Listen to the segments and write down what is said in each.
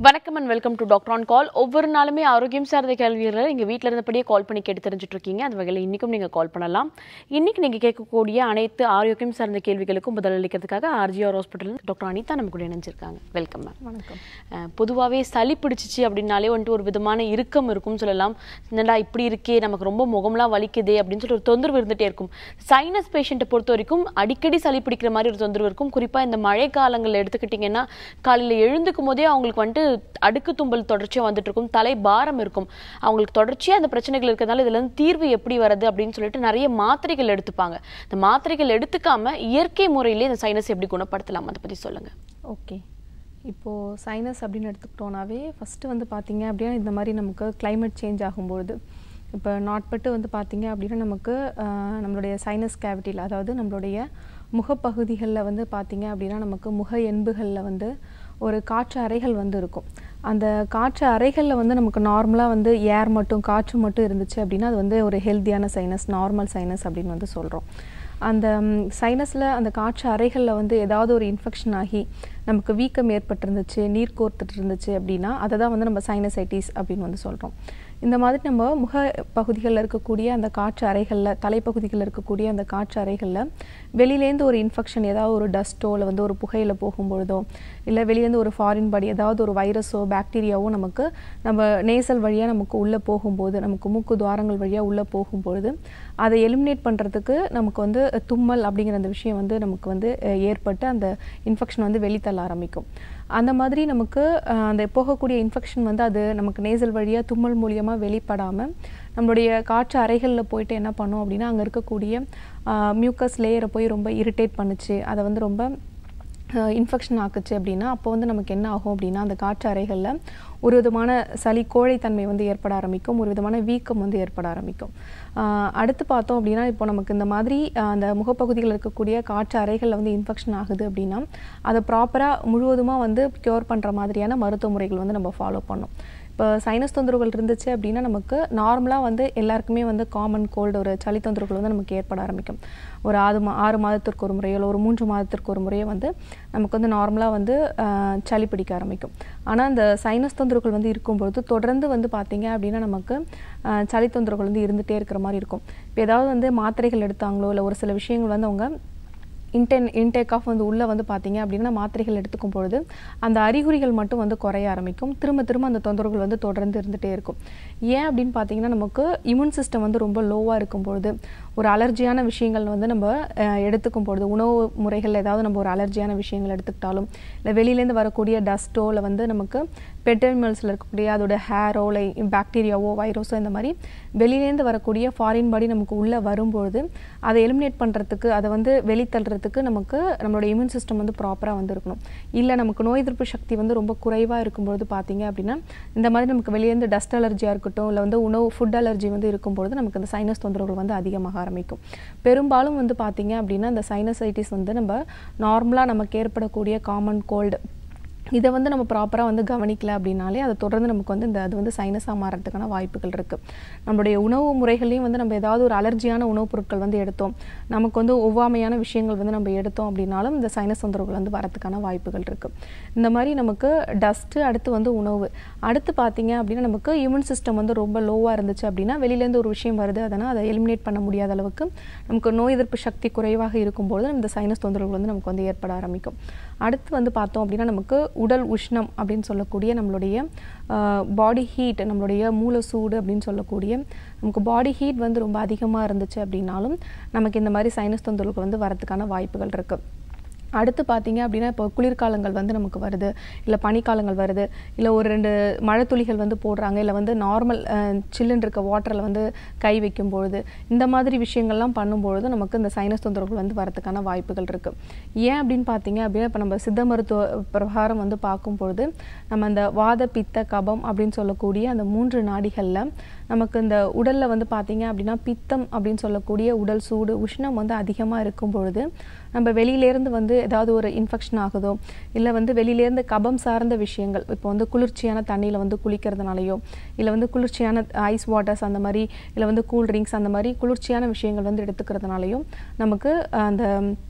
வணக்கம் and welcome to doctor on call ஒவ்வொரு நாளுமே ஆரோக்கியம் சார்ந்த கேள்விகளை நீங்கள் வீட்டில் இருந்தபடியே கால் பண்ணி கேட்டு தெரிஞ்சுட்டு இருக்கீங்க அந்த வகையில் இன்றைக்கும் நீங்கள் கால் பண்ணலாம் இன்னைக்கு நீங்கள் கேட்கக்கூடிய அனைத்து ஆரோக்கியம் சார்ந்த கேள்விகளுக்கும் பதிலளிக்கிறதுக்காக ஆர்ஜிஆர் ஹாஸ்பிட்டல் டாக்டர் அனிதா நம்ம கூட இணைஞ்சிருக்காங்க வெல்கம் மேம் வணக்கம் பொதுவாகவே சளி பிடிச்சிச்சு அப்படின்னாலே வந்துட்டு ஒரு விதமான இறுக்கம் இருக்கும் சொல்லலாம் என்னடா இப்படி இருக்கே நமக்கு ரொம்ப முகம்லாம் வலிக்குதே அப்படின்னு சொல்லிட்டு ஒரு தொந்தரவு இருந்துகிட்டே இருக்கும் சைனஸ் பேஷண்ட்டை பொறுத்த வரைக்கும் அடிக்கடி சளி பிடிக்கிற மாதிரி ஒரு தொந்தரவு இருக்கும் குறிப்பாக இந்த மழை காலங்களில் எடுத்துக்கிட்டிங்கன்னா காலையில் எழுந்துக்கும் போதே அவங்களுக்கு வந்துட்டு அடுக்கு தும்பல் தொடர்ச்சியாக வந்துட்டு இருக்கும் தலை பாரம் இருக்கும் அவங்களுக்கு தொடர்ச்சியாக அந்த பிரச்சனைகள் இருக்கிறதால இதுல இருந்து தீர்வு எப்படி வருது அப்படின்னு சொல்லிட்டு நிறைய மாத்திரைகள் எடுத்துப்பாங்க இந்த மாத்திரைகள் எடுத்துக்காம இயற்கை முறையிலே இந்த சைனஸ் எப்படி குணப்படுத்தலாம் அதை பற்றி சொல்லுங்க ஓகே இப்போது சைனஸ் அப்படின்னு எடுத்துக்கிட்டோன்னாவே ஃபஸ்ட்டு வந்து பார்த்தீங்க அப்படின்னா இந்த மாதிரி நமக்கு climate சேஞ்ச் ஆகும்பொழுது இப்போ நாட்பட்டு வந்து பார்த்தீங்க அப்படின்னா நமக்கு ஆஹ், நம்மளுடைய சைனஸ் கேவிட்டியில் அதாவது நம்மளுடைய முகப்பகுதிகளில் வந்து பார்த்தீங்க அப்படின்னா நமக்கு முக எண்புகளில் வந்து ஒரு காற்று அறைகள் வந்து இருக்கும் அந்த காற்று அறைகளில் வந்து நமக்கு நார்மலாக வந்து ஏர் மட்டும் காற்று மட்டும் இருந்துச்சு அப்படின்னா அது வந்து ஒரு ஹெல்த்தியான சைனஸ் நார்மல் சைனஸ் அப்படின்னு வந்து சொல்கிறோம் அந்த சைனஸில் அந்த காற்று அறைகளில் வந்து ஏதாவது ஒரு இன்ஃபெக்ஷன் ஆகி நமக்கு வீக்கம் ஏற்பட்டிருந்துச்சு நீர் கோர்த்துட்டு இருந்துச்சு அப்படின்னா அதை தான் வந்து நம்ம சைனசைட்டிஸ் அப்படின்னு வந்து சொல்கிறோம் இந்த மாதிரி நம்ம முக பகுதிகளில் இருக்கக்கூடிய அந்த காற்று அறைகளில் தலைப்பகுதிகளில் இருக்கக்கூடிய அந்த காற்று அறைகளில் வெளியிலேருந்து ஒரு இன்ஃபெக்ஷன் ஏதாவது ஒரு டஸ்ட்டோ இல்லை வந்து ஒரு புகையில் போகும்பொழுதோ இல்லை வெளியேருந்து ஒரு ஃபாரின் பாடி ஏதாவது ஒரு வைரஸோ பாக்டீரியாவோ நமக்கு நம்ம நேசல் வழியாக நமக்கு உள்ளே போகும்போது நமக்கு மூக்கு துவாரங்கள் வழியாக உள்ளே போகும்பொழுது அதை எலிமினேட் பண்ணுறதுக்கு நமக்கு வந்து தும்மல் அப்படிங்கிற அந்த விஷயம் வந்து நமக்கு வந்து அஹ், ஏற்பட்டு அந்த இன்ஃபெக்ஷன் வந்து வெளித்தள்ள ஆரம்பிக்கும் அந்த மாதிரி நமக்கு அஹ், அந்த போகக்கூடிய இன்ஃபெக்ஷன் வந்து அது நமக்கு நேசல் வழியாக தும்மல் மூலியமாக வெளிப்படாமல் நம்மளுடைய காற்று அறைகளில் போயிட்டு என்ன பண்ணோம் அப்படின்னா அங்கே இருக்கக்கூடிய மியூக்கஸ் லேயரை போய் ரொம்ப இரிட்டேட் பண்ணுச்சு அதை வந்து ரொம்ப இன்ஃபெக்ஷன் ஆக்குச்சு அப்படின்னா அப்போ வந்து நமக்கு என்ன ஆகும் அப்படின்னா அந்த காற்று அறைகளில் ஒரு விதமான சளி கோழைத்தன்மை வந்து ஏற்பட ஆரம்பிக்கும் ஒரு விதமான வீக்கம் வந்து ஏற்பட ஆரம்பிக்கும் ஆஹ் அடுத்து பார்த்தோம் அப்படின்னா இப்போ நமக்கு இந்த மாதிரி ஆஹ் அந்த முகப்பகுதிகளில் இருக்கக்கூடிய காற்று அறைகளில் வந்து இன்ஃபெக்ஷன் ஆகுது அப்படின்னா அதை ப்ராப்பராக முழுவதுமாக வந்து க்யூர் பண்ணுற மாதிரியான மருத்துவ முறைகள் வந்து நம்ம ஃபாலோ பண்ணோம் இப்போ சைனஸ் தொந்தரவுகள் இருந்துச்சு அப்படின்னா நமக்கு நார்மலாக வந்து எல்லாருக்குமே வந்து காமன் கோல்டு ஒரு சளி தொந்தரவுகள் வந்து நமக்கு ஏற்பட ஆரம்பிக்கும் ஒரு ஆறு மா ஆறு மாதத்திற்கு ஒரு முறையோ இல்லை ஒரு மூன்று மாதத்திற்கு ஒரு முறையோ வந்து நமக்கு வந்து நார்மலாக வந்து ஆஹ், சளி பிடிக்க ஆரம்பிக்கும் ஆனால் அந்த சைனஸ் தொந்தரவுகள் வந்து இருக்கும்பொழுது தொடர்ந்து வந்து பார்த்தீங்க அப்படின்னா நமக்கு ஆஹ், சளி தொந்தரவுகள் வந்து இருந்துகிட்டே இருக்கிற மாதிரி இருக்கும் இப்போ ஏதாவது வந்து மாத்திரைகள் எடுத்தாங்களோ இல்லை ஒரு சில விஷயங்கள் வந்து அவங்க இன்டென் இன்டேக் ஆஃப் வந்து உள்ளே வந்து பார்த்தீங்க அப்படின்னா மாத்திரைகள் எடுத்துக்கும் பொழுது அந்த அறிகுறிகள் மட்டும் வந்து குறைய ஆரம்பிக்கும் திரும்ப திரும்ப அந்த தொந்தரவுகள் வந்து தொடர்ந்து இருந்துகிட்டே இருக்கும் ஏன் அப்படின்னு பார்த்தீங்கன்னா நமக்கு இம்யூன் சிஸ்டம் வந்து ரொம்ப லோவாக இருக்கும் பொழுது ஒரு அலர்ஜியான விஷயங்கள் வந்து நம்ம அஹ், எடுத்துக்கும் பொழுது உணவு முறைகளில் ஏதாவது நம்ம ஒரு அலர்ஜியான விஷயங்கள் எடுத்துக்கிட்டாலும் இல்லை வெளியிலேருந்து வரக்கூடிய டஸ்ட்டோ இல்லை வந்து நமக்கு பெட்டர்மல்ஸில் இருக்கக்கூடிய அதோட ஹேரோ இல்லை பாக்டீரியாவோ வைரஸோ இந்த மாதிரி வெளியிலேருந்து வரக்கூடிய ஃபாரின் பாடி நமக்கு உள்ளே வரும்பொழுது அதை எலிமினேட் பண்ணுறதுக்கு அதை வந்து வெளித்தள்ளுறதுக்கு நமக்கு நம்மளோட இம்யூன் சிஸ்டம் வந்து ப்ராப்பராக வந்து இருக்கணும் இல்லை நமக்கு நோய் எதிர்ப்பு சக்தி வந்து ரொம்ப குறைவாக இருக்கும்பொழுது பார்த்தீங்க அப்படின்னா இந்த மாதிரி நமக்கு வெளியேருந்து டஸ்ட் அலர்ஜியாக இருக்கட்டும் இல்லை வந்து உணவு ஃபுட் அலர்ஜி வந்து இருக்கும்பொழுது நமக்கு இந்த சைனஸ் தொந்தரவுகள் வந்து அதிகமாக ஆரம்பிக்கும் பெரும்பாலும் வந்து பார்த்தீங்க அப்படின்னா இந்த சைனசைட்டிஸ் வந்து நம்ம நார்மலாக நமக்கு ஏற்படக்கூடிய காமன் கோல்டு இதை வந்து நம்ம ப்ராப்பராக வந்து கவனிக்கல அப்படின்னாலே அதை தொடர்ந்து நமக்கு வந்து இந்த அது வந்து சைனஸாக மாறதுக்கான வாய்ப்புகள் இருக்குது நம்மளுடைய உணவு முறைகளையும் வந்து நம்ம ஏதாவது ஒரு அலர்ஜியான உணவுப் பொருட்கள் வந்து எடுத்தோம் நமக்கு வந்து ஒவ்வாமையான விஷயங்கள் வந்து நம்ம எடுத்தோம் அப்படின்னாலும் இந்த சைனஸ் தொந்தரவுகள் வந்து வரதுக்கான வாய்ப்புகள் இருக்குது இந்த மாதிரி நமக்கு டஸ்ட்டு அடுத்து வந்து உணவு அடுத்து பார்த்தீங்க அப்படின்னா நமக்கு இம்யூன் சிஸ்டம் வந்து ரொம்ப லோவாக இருந்துச்சு அப்படின்னா வெளியிலேருந்து ஒரு விஷயம் வருது அதனால் அதை எலிமினேட் பண்ண முடியாத அளவுக்கு நமக்கு நோய் எதிர்ப்பு சக்தி குறைவாக இருக்கும்போது இந்த சைனஸ் தொந்தரவுகள் வந்து நமக்கு வந்து ஏற்பட ஆரம்பிக்கும் அடுத்து வந்து பார்த்தோம் அப்படின்னா நமக்கு உடல் உஷ்ணம் அப்படின்னு சொல்லக்கூடிய நம்மளுடைய பாடி ஹீட் நம்மளுடைய மூல சூடு அப்படின்னு சொல்லக்கூடிய நமக்கு பாடி ஹீட் வந்து ரொம்ப அதிகமாக இருந்துச்சு அப்படின்னாலும் நமக்கு இந்த மாதிரி சைனஸ் தொந்தரவுகள் வந்து வரதுக்கான வாய்ப்புகள் இருக்குது அடுத்து பார்த்தீங்க அப்படின்னா இப்போ குளிர்காலங்கள் வந்து நமக்கு வருது இல்லை பனிக்காலங்கள் வருது இல்லை ஒரு ரெண்டு மழை துளிகள் வந்து போடுறாங்க இல்லை வந்து நார்மல் சில்லுன்னு இருக்க வாட்டரில் வந்து கை வைக்கும் பொழுது இந்த மாதிரி விஷயங்கள்லாம் பண்ணும்பொழுது நமக்கு இந்த சைனஸ் தொந்தரவுகள் வந்து வரதுக்கான வாய்ப்புகள் இருக்குது ஏன் அப்படின்னு பார்த்தீங்க அப்படின்னா இப்போ நம்ம சித்த மருத்துவ பிரகாரம் வந்து பார்க்கும் பொழுது நம்ம அந்த வாத பித்த கபம் அப்படின்னு சொல்லக்கூடிய அந்த மூன்று நாடிகளில் நமக்கு இந்த உடலில் வந்து பார்த்தீங்க அப்படின்னா பித்தம் அப்படின்னு சொல்லக்கூடிய உடல் சூடு உஷ்ணம் வந்து அதிகமாக இருக்கும் பொழுது நம்ம வெளியிலேருந்து வந்து ஏதாவது ஒரு இன்ஃபெக்ஷன் ஆகுதோ இல்லை வந்து வெளியிலேருந்து கபம் சார்ந்த விஷயங்கள் இப்போ வந்து குளிர்ச்சியான தண்ணியில் வந்து குளிக்கிறதுனாலையோ இல்லை வந்து குளிர்ச்சியான ஐஸ் வாட்டர்ஸ் அந்த மாதிரி இல்லை வந்து கூல் ட்ரிங்க்ஸ் அந்த மாதிரி குளிர்ச்சியான விஷயங்கள் வந்து எடுத்துக்கிறதுனாலையும் நமக்கு அந்த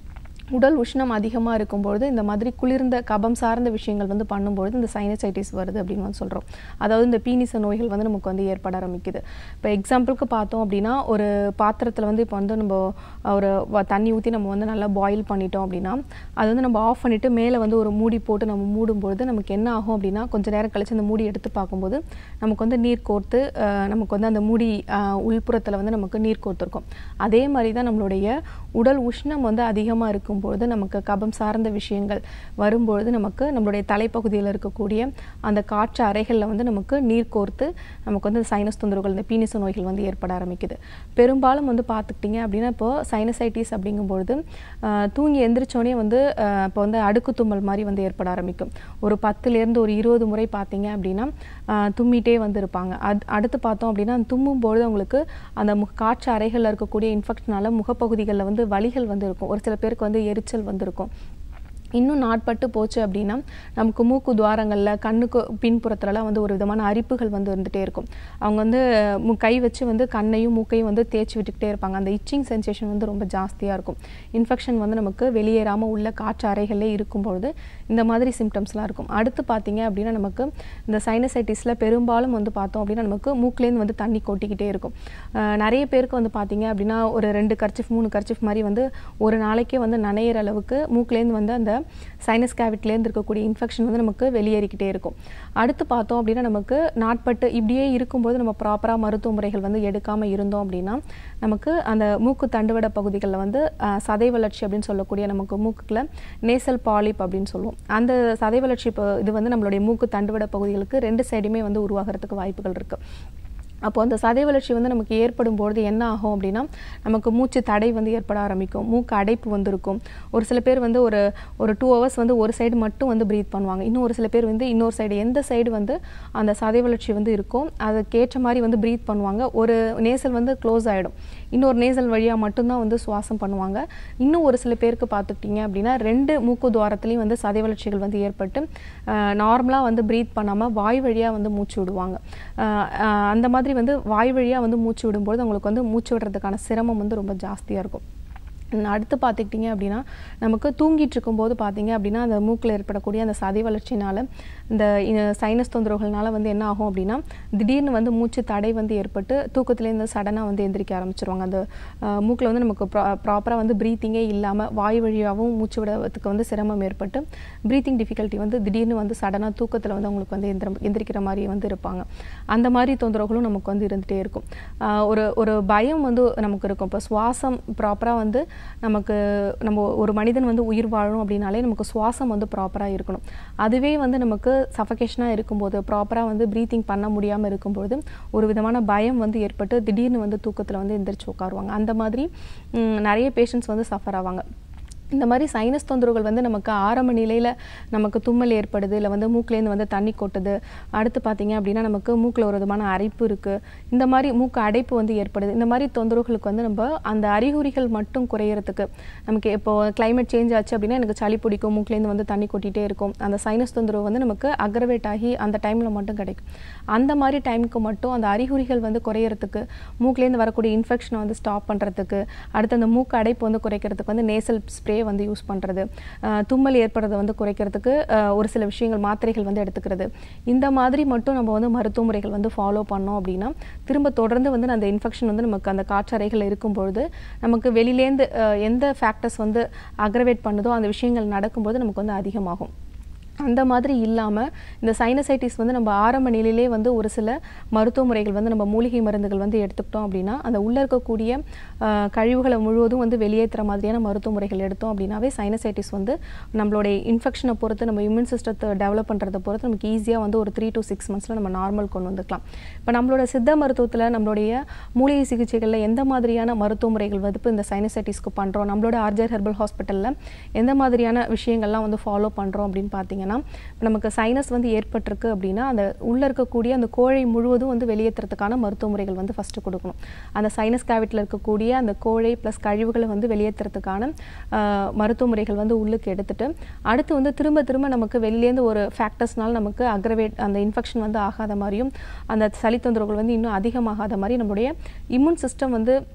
உடல் உஷ்ணம் அதிகமாக இருக்கும்பொழுது இந்த மாதிரி குளிர்ந்த கபம் சார்ந்த விஷயங்கள் வந்து பண்ணும்பொழுது இந்த சைனசைட்டிஸ் வருது அப்படின்னு வந்து சொல்கிறோம் அதாவது இந்த பீனிச நோய்கள் வந்து நமக்கு வந்து ஏற்பட ஆரம்பிக்குது இப்போ எக்ஸாம்பிளுக்கு பார்த்தோம் அப்படின்னா ஒரு பாத்திரத்தில் வந்து இப்போ வந்து நம்ம ஒரு வ- தண்ணி ஊற்றி நம்ம வந்து நல்லா பாயில் பண்ணிட்டோம் அப்படின்னா அது வந்து நம்ம ஆஃப் பண்ணிவிட்டு மேலே வந்து ஒரு மூடி போட்டு நம்ம மூடும்பொழுது நமக்கு என்ன ஆகும் அப்படின்னா கொஞ்சம் நேரம் கழிச்சு அந்த மூடி எடுத்து பார்க்கும்போது நமக்கு வந்து நீர் கோர்த்து அஹ், நமக்கு வந்து அந்த மூடி அஹ், உள்புறத்தில் வந்து நமக்கு நீர் கோர்த்துருக்கும் அதே மாதிரி தான் நம்மளுடைய உடல் உஷ்ணம் வந்து அதிகமாக இருக்கும்பொழுது நமக்கு கபம் சார்ந்த விஷயங்கள் வரும்பொழுது நமக்கு நம்மளுடைய தலைப்பகுதியில் இருக்கக்கூடிய அந்த காற்று அறைகளில் வந்து நமக்கு நீர் கோர்த்து நமக்கு வந்து சைனஸ் தொந்தரவுகள் இந்த பீனிச நோய்கள் வந்து ஏற்பட ஆரம்பிக்குது பெரும்பாலும் வந்து பார்த்துக்கிட்டிங்க அப்படின்னா இப்போ சைனசைட்டிஸ் அப்படிங்கும்பொழுது ஆஹ், தூங்கி எந்திரிச்சோடனே வந்து ஆஹ், இப்போ வந்து அடுக்கு தும்மல் மாதிரி வந்து ஏற்பட ஆரம்பிக்கும் ஒரு பத்துலேருந்து ஒரு இருபது முறை பார்த்தீங்க அப்படின்னா ஆஹ், தும்மிட்டே வந்து இருப்பாங்க அது அடுத்து பார்த்தோம் அப்படின்னா தும்மும் பொழுது அவங்களுக்கு அந்த மு காற்று அறைகளில் இருக்கக்கூடிய இன்ஃபெக்ஷனால முகப்பகுதிகளில் வந்து வலிகள் வந்து இருக்கும் ஒரு சில பேருக்கு வந்து எரிச்சல் வந்து இருக்கும் இன்னும் நாட்பட்டு போச்சு அப்படின்னா நமக்கு மூக்கு துவாரங்களில் கண்ணுக்கு பின்புறத்துலலாம் வந்து ஒரு விதமான அரிப்புகள் வந்து இருந்துகிட்டே இருக்கும் அவங்க வந்து மு- கை வச்சு வந்து கண்ணையும் மூக்கையும் வந்து தேய்ச்சி விட்டுக்கிட்டே இருப்பாங்க அந்த இச்சிங் சென்சேஷன் வந்து ரொம்ப ஜாஸ்தியாக இருக்கும் இன்ஃபெக்ஷன் வந்து நமக்கு வெளியேறாமல் உள்ள காற்று அறைகளே இருக்கும்பொழுது இந்த மாதிரி சிம்டம்ஸ்லாம் இருக்கும் அடுத்து பார்த்தீங்க அப்படின்னா நமக்கு இந்த சைனசைட்டிஸில் பெரும்பாலும் வந்து பார்த்தோம் அப்படின்னா நமக்கு மூக்குலேருந்து வந்து தண்ணி கொட்டிக்கிட்டே இருக்கும் அஹ் நிறைய பேருக்கு வந்து பார்த்தீங்க அப்படின்னா ஒரு ரெண்டு கர்ச்சிஃப் மூணு கர்ச்சிஃப் மாதிரி வந்து ஒரு நாளைக்கே வந்து நனையிற அளவுக்கு மூக்குலேருந்து வந்து அந்த சைனஸ் கேவிட்லேருந்து இருக்கக்கூடிய இன்ஃபெக்ஷன் வந்து நமக்கு வெளியேறிக்கிட்டே இருக்கும் அடுத்து பார்த்தோம் அப்படின்னா நமக்கு நாட்பட்டு இப்படியே இருக்கும்போது நம்ம ப்ராப்பராக மருத்துவ முறைகள் வந்து எடுக்காமல் இருந்தோம் அப்படின்னா நமக்கு அந்த மூக்கு தண்டுவட பகுதிகளில் வந்து அஹ், சதை வளர்ச்சி அப்படின்னு சொல்லக்கூடிய நமக்கு மூக்குக்குள்ள நேசல் பாலிப் அப்படின்னு சொல்லுவோம் அந்த சதை வளர்ச்சி இப்போ இது வந்து நம்மளுடைய மூக்கு தண்டுவட பகுதிகளுக்கு ரெண்டு சைடுமே வந்து உருவாகிறதுக்கு வாய்ப்புகள் இருக்குது அப்போ அந்த சதை வளர்ச்சி வந்து நமக்கு ஏற்படும் பொழுது என்ன ஆகும் அப்படின்னா நமக்கு மூச்சு தடை வந்து ஏற்பட ஆரம்பிக்கும் மூக்கு அடைப்பு வந்து இருக்கும் ஒரு சில பேர் வந்து ஒரு ஒரு டூ ஹவர்ஸ் வந்து ஒரு சைடு மட்டும் வந்து ப்ரீத் பண்ணுவாங்க இன்னும் ஒரு சில பேர் வந்து இன்னொரு சைடு எந்த சைடு வந்து அந்த சதை வளர்ச்சி வந்து இருக்கும் அதுக்கேற்ற மாதிரி வந்து ப்ரீத் பண்ணுவாங்க ஒரு நேசல் வந்து க்ளோஸ் ஆகிடும் இன்னொரு நேசல் வழியாக மட்டும்தான் வந்து சுவாசம் பண்ணுவாங்க இன்னும் ஒரு சில பேருக்கு பார்த்துக்கிட்டிங்க அப்படின்னா ரெண்டு மூக்கு துவாரத்துலேயும் வந்து சதை வளர்ச்சிகள் வந்து ஏற்பட்டு நார்மலாக வந்து ப்ரீத் பண்ணாமல் வாய் வழியாக வந்து மூச்சு விடுவாங்க அஹ் அஹ் அந்த மாதிரி வந்து வாய் வழியாக வந்து மூச்சு விடும்போது அவங்களுக்கு வந்து மூச்சு விடுறதுக்கான சிரமம் வந்து ரொம்ப ஜாஸ்தியாக இருக்கும் உம் அடுத்து பார்த்துக்கிட்டிங்க அப்படின்னா நமக்கு தூங்கிட்டு இருக்கும்போது பார்த்தீங்க அப்படின்னா அந்த மூக்கில் ஏற்படக்கூடிய அந்த சதை வளர்ச்சினால இந்த சைனஸ் தொந்தரவுகள்னால வந்து என்ன ஆகும் அப்படின்னா திடீர்னு வந்து மூச்சு தடை வந்து ஏற்பட்டு தூக்கத்துலேருந்து சடனாக வந்து எந்திரிக்க ஆரம்பிச்சிருவாங்க அந்த மூக்கில் வந்து நமக்கு ப்ராப்பராக வந்து ப்ரீத்திங்கே இல்லாமல் வாய் வழியாகவும் மூச்சு விடுறதுக்கு வந்து சிரமம் ஏற்பட்டு ப்ரீத்திங் டிஃபிகல்ட்டி வந்து திடீர்னு வந்து சடனாக தூக்கத்தில் வந்து அவங்களுக்கு வந்து எந்திர எந்திரிக்கிற மாதிரி வந்து இருப்பாங்க அந்த மாதிரி தொந்தரவுகளும் நமக்கு வந்து இருந்துகிட்டே இருக்கும் ஆஹ் ஒரு ஒரு பயம் வந்து நமக்கு இருக்கும் இப்போ சுவாசம் ப்ராப்பராக வந்து நமக்கு நம்ம ஒரு மனிதன் வந்து உயிர் வாழணும் அப்படின்னாலே நமக்கு சுவாசம் வந்து ப்ராப்பராக இருக்கணும் அதுவே வந்து நமக்கு சஃபகேஷனாக இருக்கும்போது ப்ராப்பராக வந்து ப்ரீத்திங் பண்ண முடியாமல் இருக்கும்போது ஒரு விதமான பயம் வந்து ஏற்பட்டு திடீர்னு வந்து தூக்கத்தில் வந்து எந்திரிச்சு உட்காருவாங்க அந்த மாதிரி ம், நிறைய பேஷண்ட்ஸ் வந்து சஃபர் ஆவாங்க இந்த மாதிரி சைனஸ் தொந்தரவுகள் வந்து நமக்கு ஆரம்ப நிலையில் நமக்கு தும்மல் ஏற்படுது இல்லை வந்து மூக்குலேருந்து வந்து தண்ணி கொட்டுது அடுத்து பார்த்தீங்க அப்படின்னா நமக்கு மூக்கில் ஒரு விதமான அரைப்பு இருக்குது இந்த மாதிரி மூக்கு அடைப்பு வந்து ஏற்படுது இந்த மாதிரி தொந்தரவுகளுக்கு வந்து நம்ம அந்த அறிகுறிகள் மட்டும் குறையறதுக்கு நமக்கு இப்போ climate சேஞ்ச் ஆச்சு அப்படின்னா எனக்கு சளி பிடிக்கும் மூக்குலேருந்து வந்து தண்ணி கொட்டிகிட்டே இருக்கும் அந்த சைனஸ் தொந்தரவு வந்து நமக்கு அக்ரவேட் ஆகி அந்த டைமில் மட்டும் கிடைக்கும் அந்த மாதிரி டைமுக்கு மட்டும் அந்த அறிகுறிகள் வந்து குறையறதுக்கு மூக்குலேருந்து வரக்கூடிய இன்ஃபெக்ஷனை வந்து ஸ்டாப் பண்ணுறதுக்கு அடுத்து அந்த மூக்கு அடைப்பு வந்து குறைக்கிறதுக்கு வந்து நேசல் ஸ்ப்ரே வந்து யூஸ் பண்ணுறது தும்மல் ஏற்படுறதை வந்து குறைக்கிறதுக்கு அஹ், ஒரு சில விஷயங்கள் மாத்திரைகள் வந்து எடுத்துக்கிறது இந்த மாதிரி மட்டும் நம்ம வந்து மருத்துவ முறைகள் வந்து ஃபாலோ பண்ணோம் அப்படின்னா திரும்ப தொடர்ந்து வந்து அந்த இன்ஃபெக்ஷன் வந்து நமக்கு அந்த காற்றறைகள் இருக்கும் பொழுது நமக்கு வெளியிலேருந்து அஹ், எந்த ஃபேக்டர்ஸ் வந்து அக்ரவேட் பண்ணுதோ அந்த விஷயங்கள் நடக்கும்போது நமக்கு வந்து அதிகமாகும் அந்த மாதிரி இல்லாமல் இந்த சைனசைட்டிஸ் வந்து நம்ம ஆரம்ப நிலையிலே வந்து ஒரு சில மருத்துவ முறைகள் வந்து நம்ம மூலிகை மருந்துகள் வந்து எடுத்துக்கிட்டோம் அப்படின்னா அந்த உள்ளே இருக்கக்கூடிய ஆஹ், கழிவுகளை முழுவதும் வந்து வெளியேற்றுற மாதிரியான மருத்துவ முறைகள் எடுத்தோம் அப்படின்னாவே சைனசைட்டிஸ் வந்து நம்மளுடைய இன்ஃபெக்ஷனை பொறுத்து நம்ம இம்யூன் சிஸ்டத்தை டெவலப் பண்ணுறதை பொறுத்து நமக்கு ஈஸியாக வந்து ஒரு த்ரீ டு சிக்ஸ் மந்த்ஸில் நம்ம நார்மல் கொண்டு வந்துக்கலாம் இப்போ நம்மளோட சித்த மருத்துவத்தில் நம்மளுடைய மூலிகை சிகிச்சைகளில் எந்த மாதிரியான மருத்துவ முறைகள் வந்து இப்போ இந்த சைனசைட்டிஸ்க்கு பண்ணுறோம் நம்மளோட ஆர்ஜர் ஹெர்பல் ஹாஸ்பிட்டலில் எந்த மாதிரியான விஷயங்கள்லாம் வந்து ஃபாலோ பண்ணுறோம் அப்படின்னு பார்த்தீங்கன்னா இப்போ நமக்கு சைனஸ் வந்து ஏற்பட்டிருக்கு அப்படின்னா அந்த உள்ளே இருக்கக்கூடிய அந்த கோழை முழுவதும் வந்து வெளியேற்றுறதுக்கான மருத்துவ முறைகள் வந்து ஃபஸ்ட்டு கொடுக்கணும் அந்த சைனஸ் கேவிட்டில் இருக்கக்கூடிய அந்த கோழை ப்ளஸ் கழிவுகளை வந்து வெளியேற்றுறதுக்கான ஆஹ், மருத்துவ முறைகள் வந்து உள்ளுக்கு எடுத்துட்டு அடுத்து வந்து திரும்ப திரும்ப நமக்கு வெளியிலேருந்து ஒரு ஃபேக்டர்ஸ்னால நமக்கு அக்ரவேட் அந்த இன்ஃபெக்ஷன் வந்து ஆகாத மாதிரியும் அந்த சளி தொந்தரவுகள் வந்து இன்னும் அதிகமாகாத மாதிரி நம்மளுடைய இம்யூன் சிஸ்டம் வந்து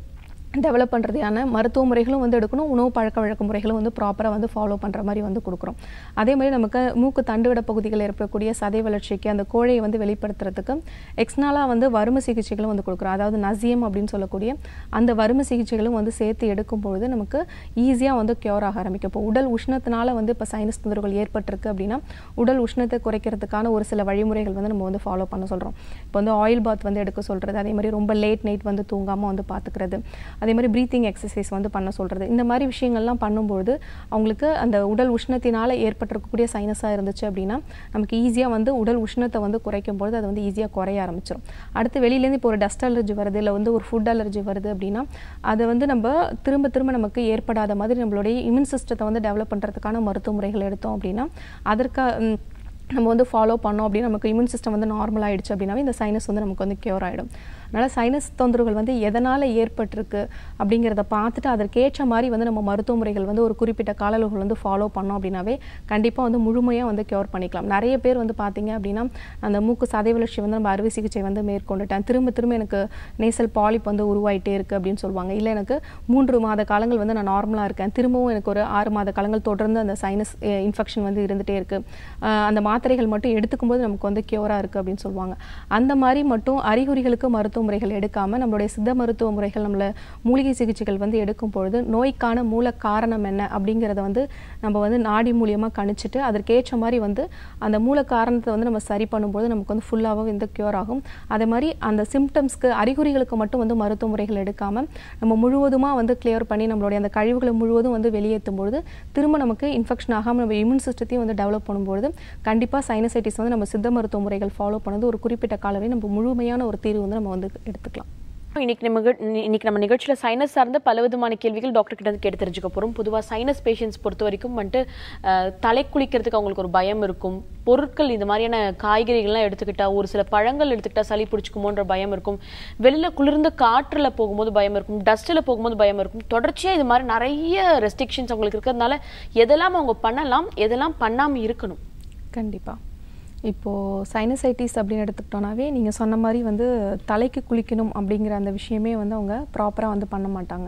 டெவலப் பண்ணுறதையான மருத்துவ முறைகளும் வந்து எடுக்கணும் உணவு பழக்க வழக்க முறைகளும் வந்து ப்ராப்பராக வந்து ஃபாலோ பண்ணுற மாதிரி வந்து கொடுக்குறோம் அதே மாதிரி நமக்கு மூக்கு தண்டுவிட பகுதிகளில் ஏற்படக்கூடிய சதை வளர்ச்சிக்கு அந்த கோழையை வந்து வெளிப்படுத்துறதுக்கு எக்ஸ்னாலாக வந்து வறுமை சிகிச்சைகளும் வந்து கொடுக்குறோம் அதாவது நசியம் அப்படின்னு சொல்லக்கூடிய அந்த வறுமை சிகிச்சைகளும் வந்து சேர்த்து எடுக்கும் பொழுது நமக்கு ஈஸியாக வந்து க்யூர் ஆக ஆரம்பிக்கும் இப்போ உடல் உஷ்ணத்தினால வந்து இப்போ சைனஸ் தொந்தரவுகள் ஏற்பட்டிருக்கு அப்படின்னா உடல் உஷ்ணத்தை குறைக்கிறதுக்கான ஒரு சில வழிமுறைகள் வந்து நம்ம வந்து ஃபாலோ பண்ண சொல்கிறோம் இப்போ வந்து ஆயில் பாத் வந்து எடுக்க சொல்கிறது அதே மாதிரி ரொம்ப லேட் நைட் வந்து தூங்காமல் வந்து பார்த்துக்கிறது அதே மாதிரி ப்ரீத்திங் எக்ஸசைஸ் வந்து பண்ண சொல்கிறது இந்த மாதிரி விஷயங்கள்லாம் பண்ணும்போது அவங்களுக்கு அந்த உடல் உஷ்ணத்தினால் ஏற்பட்டிருக்கக்கூடிய சைனஸாக இருந்துச்சு அப்படின்னா நமக்கு ஈஸியாக வந்து உடல் உஷ்ணத்தை வந்து குறைக்கும் பொழுது அது வந்து ஈஸியாக குறைய ஆரம்பிச்சிடும் அடுத்து வெளியிலேருந்து இப்போ ஒரு டஸ்ட் அலர்ஜி வருது இல்லை வந்து ஒரு ஃபுட் அலர்ஜி வருது அப்படின்னா அதை வந்து நம்ம திரும்ப திரும்ப நமக்கு ஏற்படாத மாதிரி நம்மளுடைய இம்யூன் சிஸ்டத்தை வந்து டெவலப் பண்ணுறதுக்கான மருத்துவ முறைகள் எடுத்தோம் அப்படின்னா அதற்காக நம்ம வந்து ஃபாலோ பண்ணோம் அப்படின்னா நமக்கு இம்யூன் சிஸ்டம் வந்து நார்மல் ஆயிடுச்சு அப்படின்னாவே இந்த சைனஸ் வந்து நமக்கு வந்து க்யூர் ஆகிடும் அதனால் சைனஸ் தொந்தரவுகள் வந்து எதனால் ஏற்பட்டிருக்கு அப்படிங்கிறத பார்த்துட்டு அதற்கேற்ற மாதிரி வந்து நம்ம மருத்துவ முறைகள் வந்து ஒரு குறிப்பிட்ட கால அளவுகள் வந்து ஃபாலோ பண்ணோம் அப்படின்னாவே கண்டிப்பாக வந்து முழுமையாக வந்து க்யூர் பண்ணிக்கலாம் நிறைய பேர் வந்து பார்த்தீங்க அப்படின்னா அந்த மூக்கு சதை வளர்ச்சி வந்து நம்ம அறுவை சிகிச்சை வந்து மேற்கொண்டுட்டேன் திரும்ப திரும்ப எனக்கு நேசல் பாலிப் வந்து உருவாயிட்டே இருக்குது அப்படின்னு சொல்லுவாங்க இல்லை எனக்கு மூன்று மாத காலங்கள் வந்து நான் நார்மலாக இருக்கேன் திரும்பவும் எனக்கு ஒரு ஆறு மாத காலங்கள் தொடர்ந்து அந்த சைனஸ் இன்ஃபெக்ஷன் வந்து இருந்துகிட்டே இருக்குது அந்த மாத்திரைகள் மட்டும் எடுத்துக்கும்போது நமக்கு வந்து க்யூராக இருக்குது அப்படின்னு சொல்லுவாங்க அந்த மாதிரி மட்டும் அறிகுறிகளுக்கு மருத்துவ முறைகள் எடுக்காமல் நம்மளுடைய சித்த மருத்துவ முறைகள் நம்மள மூலிகை சிகிச்சைகள் வந்து எடுக்கும் பொழுது நோய்க்கான மூல காரணம் என்ன அப்படிங்கிறத வந்து நம்ம வந்து நாடி மூலியமாக கணிச்சிட்டு அதற்கேற்ற மாதிரி வந்து அந்த மூல காரணத்தை வந்து நம்ம சரி பண்ணும்போது நமக்கு வந்து ஃபுல்லாகவே வந்து க்யூர் ஆகும் அதே மாதிரி அந்த சிம்டம்ஸ்க்கு அறிகுறிகளுக்கு மட்டும் வந்து மருத்துவ முறைகள் எடுக்காமல் நம்ம முழுவதுமாக வந்து கிளியர் பண்ணி நம்மளுடைய அந்த கழிவுகளை முழுவதும் வந்து வெளியேற்றும் பொழுது திரும்ப நமக்கு இன்ஃபெக்ஷன் ஆகாமல் நம்ம இம்யூன் சிஸ்டத்தையும் வந்து டெவலப் பண்ணும்பொழுது கண்டிப்பாக சைனசைட்டிஸ் வந்து நம்ம சித்த மருத்துவ முறைகள் ஃபாலோ பண்ணது ஒரு குறிப்பிட்ட காலவரை நம்ம முழுமையான ஒரு தீர்வு வந்து நம்ம வந்து எடுத்துக்கலாம் இன்னைக்கு நம்ம நிக- இன்னைக்கு நம்ம நிகழ்ச்சியில சைனஸ் சார்ந்த பல விதமான கேள்விகள் டாக்டர் கிட்ட இருந்து கேட்டு தெரிஞ்சுக்க போறோம் பொதுவா சைனஸ் பேஷண்ட்ஸ் பொறுத்த வரைக்கும் வந்துட்டு அஹ், தலை குளிக்கிறதுக்கு அவங்களுக்கு ஒரு பயம் இருக்கும் பொருட்கள் இந்த மாதிரியான காய்கறிகள்லாம் எடுத்துக்கிட்டா ஒரு சில பழங்கள் எடுத்துக்கிட்டா சளி பிடிச்சிக்குமோன்ற பயம் இருக்கும் வெளியில குளிர்ந்த காற்றுல போகும்போது பயம் இருக்கும் டஸ்ட்ல போகும்போது பயம் இருக்கும் தொடர்ச்சியா இது மாதிரி நிறைய ரெஸ்ட்ரிக்ஷன்ஸ் அவங்களுக்கு இருக்கிறதுனால எதெல்லாம் அவங்க பண்ணலாம் எதெல்லாம் பண்ணாம இருக்கணும் கண்டிப்பாக இப்போது சைனசைட்டிஸ் அப்படின்னு எடுத்துக்கிட்டோன்னாவே நீங்கள் சொன்ன மாதிரி வந்து தலைக்கு குளிக்கணும் அப்படிங்கிற அந்த விஷயமே வந்து அவங்க ப்ராப்பராக வந்து பண்ண மாட்டாங்க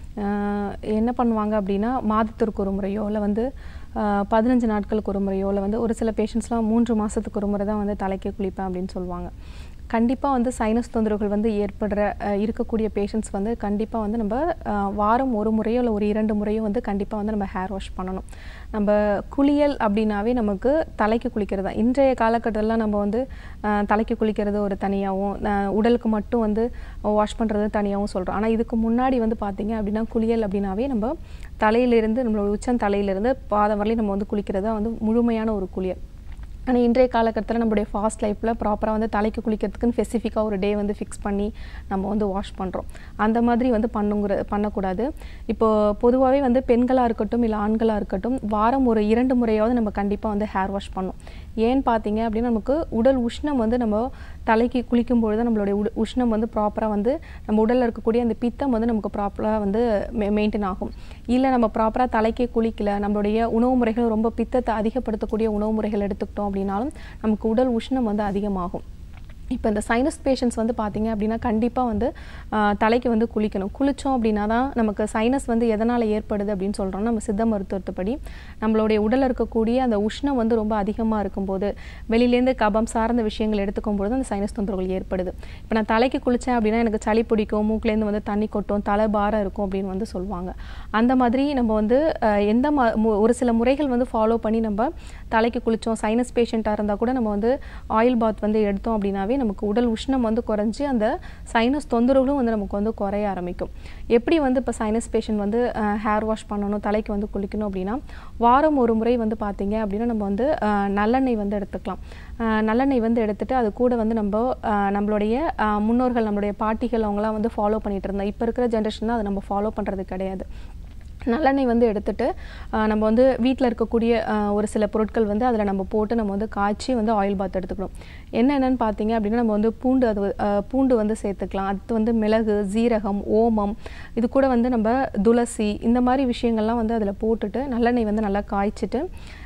ஆஹ் என்ன பண்ணுவாங்க அப்படின்னா மாதத்திற்கு ஒரு முறையோ இல்லை வந்து ஆஹ் பதினஞ்சு நாட்களுக்கு ஒரு முறையோ இல்லை வந்து ஒரு சில பேஷண்ட்ஸ்லாம் மூன்று மாதத்துக்கு ஒரு முறை தான் வந்து தலைக்கு குளிப்பேன் அப்படின்னு சொல்லுவாங்க கண்டிப்பாக வந்து சைனஸ் தொந்தரவுகள் வந்து ஏற்படுற அஹ், இருக்கக்கூடிய பேஷண்ட்ஸ் வந்து கண்டிப்பாக வந்து நம்ம அஹ், வாரம் ஒரு முறையோ இல்லை ஒரு இரண்டு முறையோ வந்து கண்டிப்பாக வந்து நம்ம ஹேர் வாஷ் பண்ணணும் நம்ம குளியல் அப்படின்னாவே நமக்கு தலைக்கு குளிக்கிறது தான் இன்றைய காலகட்டத்தில் நம்ம வந்து அஹ், தலைக்கு குளிக்கிறது ஒரு தனியாகவும் அஹ், உடலுக்கு மட்டும் வந்து வாஷ் பண்ணுறது தனியாகவும் சொல்கிறோம் ஆனால் இதுக்கு முன்னாடி வந்து பார்த்தீங்க அப்படின்னா குளியல் அப்படின்னாவே நம்ம தலையிலிருந்து நம்மளோட உச்சம் தலையிலிருந்து பாதம் வரலையும் நம்ம வந்து குளிக்கிறது தான் வந்து முழுமையான ஒரு குளியல் ஆனால் இன்றைய காலகட்டத்தில் நம்மளுடைய ஃபாஸ்ட் லைஃப்பில் ப்ராப்பராக வந்து தலைக்கு குளிக்கிறதுக்குன்னு ஸ்பெசிஃபிக்காக ஒரு டே வந்து ஃபிக்ஸ் பண்ணி நம்ம வந்து வாஷ் பண்ணுறோம் அந்த மாதிரி வந்து பண்ணுங்கிற பண்ணக்கூடாது இப்போ பொதுவாகவே வந்து பெண்களாக இருக்கட்டும் இல்லை ஆண்களாக இருக்கட்டும் வாரம் ஒரு இரண்டு முறையாவது நம்ம கண்டிப்பாக வந்து ஹேர் வாஷ் பண்ணணும் ஏன்னு பார்த்தீங்க அப்படின்னா நமக்கு உடல் உஷ்ணம் வந்து நம்ம தலைக்கு குளிக்கும் பொழுது நம்மளுடைய உட உஷ்ணம் வந்து ப்ராப்பராக வந்து நம்ம உடலில் இருக்கக்கூடிய அந்த பித்தம் வந்து நமக்கு ப்ராப்பராக வந்து மெயின்டைன் ஆகும் இல்லை நம்ம ப்ராப்பராக தலைக்கே குளிக்கல நம்மளுடைய உணவு முறைகள் ரொம்ப பித்தத்தை அதிகப்படுத்தக்கூடிய உணவு முறைகள் எடுத்துக்கிட்டோம் அப்படின்னாலும் நமக்கு உடல் உஷ்ணம் வந்து அதிகமாகும் இப்போ இந்த சைனஸ் பேஷண்ட்ஸ் வந்து பார்த்தீங்க அப்படின்னா கண்டிப்பாக வந்து ஆஹ், தலைக்கு வந்து குளிக்கணும் குளித்தோம் அப்படின்னா தான் நமக்கு சைனஸ் வந்து எதனால் ஏற்படுது அப்படின்னு சொல்கிறோம் நம்ம சித்த மருத்துவத்துப்படி நம்மளுடைய உடலில் இருக்கக்கூடிய அந்த உஷ்ணம் வந்து ரொம்ப அதிகமாக இருக்கும்போது வெளியிலேருந்து கபம் சார்ந்த விஷயங்கள் எடுத்துக்கும் பொழுது அந்த சைனஸ் தொந்தரவுகள் ஏற்படுது இப்போ நான் தலைக்கு குளித்தேன் அப்படின்னா எனக்கு சளி பிடிக்கும் மூக்குலேருந்து வந்து தண்ணி கொட்டும் தலை பாரம் இருக்கும் அப்படின்னு வந்து சொல்லுவாங்க அந்த மாதிரி நம்ம வந்து ஆஹ், எந்த ம- மு- ஒரு சில முறைகள் வந்து ஃபாலோ பண்ணி நம்ம தலைக்கு குளித்தோம் சைனஸ் பேஷண்ட்டாக இருந்தால் கூட நம்ம வந்து ஆயில் பாத் வந்து எடுத்தோம் அப்படின்னாவே நமக்கு உடல் உஷ்ணம் வந்து குறைஞ்சி அந்த சைனஸ் தொந்தரவுகளும் வந்து நமக்கு வந்து குறைய ஆரம்பிக்கும் எப்படி வந்து இப்போ சைனஸ் பேஷண்ட் வந்து ஹேர் வாஷ் பண்ணணும் தலைக்கு வந்து குளிக்கணும் அப்படின்னா வாரம் ஒரு முறை வந்து பார்த்தீங்க அப்படின்னா நம்ம வந்து அஹ், நல்லெண்ணெய் வந்து எடுத்துக்கலாம் அஹ், நல்லெண்ணெய் வந்து எடுத்துட்டு அது கூட வந்து நம்ம அஹ், நம்மளுடைய அஹ், முன்னோர்கள் நம்மளுடைய பாட்டிகள் அவங்களாம் வந்து ஃபாலோ பண்ணிட்டு இருந்தா இப்போ இருக்கிற ஜென்ரேஷன் தான் அதை நம்ம ஃபாலோ பண்ணுறது கிடையாது நல்லெண்ணெய் வந்து எடுத்துட்டு ஆஹ் நம்ம வந்து வீட்டில் இருக்கக்கூடிய ஆஹ் ஒரு சில பொருட்கள் வந்து அதில் நம்ம போட்டு நம்ம வந்து காய்ச்சி வந்து ஆயில் பாத் எடுத்துக்கணும் என்னென்னு பார்த்தீங்க அப்படின்னா நம்ம வந்து பூண்டு அது ஆஹ் பூண்டு வந்து சேர்த்துக்கலாம் அடுத்து வந்து மிளகு ஜீரகம் ஓமம் இது கூட வந்து நம்ம துளசி இந்த மாதிரி விஷயங்கள்லாம் வந்து அதில் போட்டுட்டு நல்லெண்ணெய் வந்து நல்லா காய்ச்சிட்டு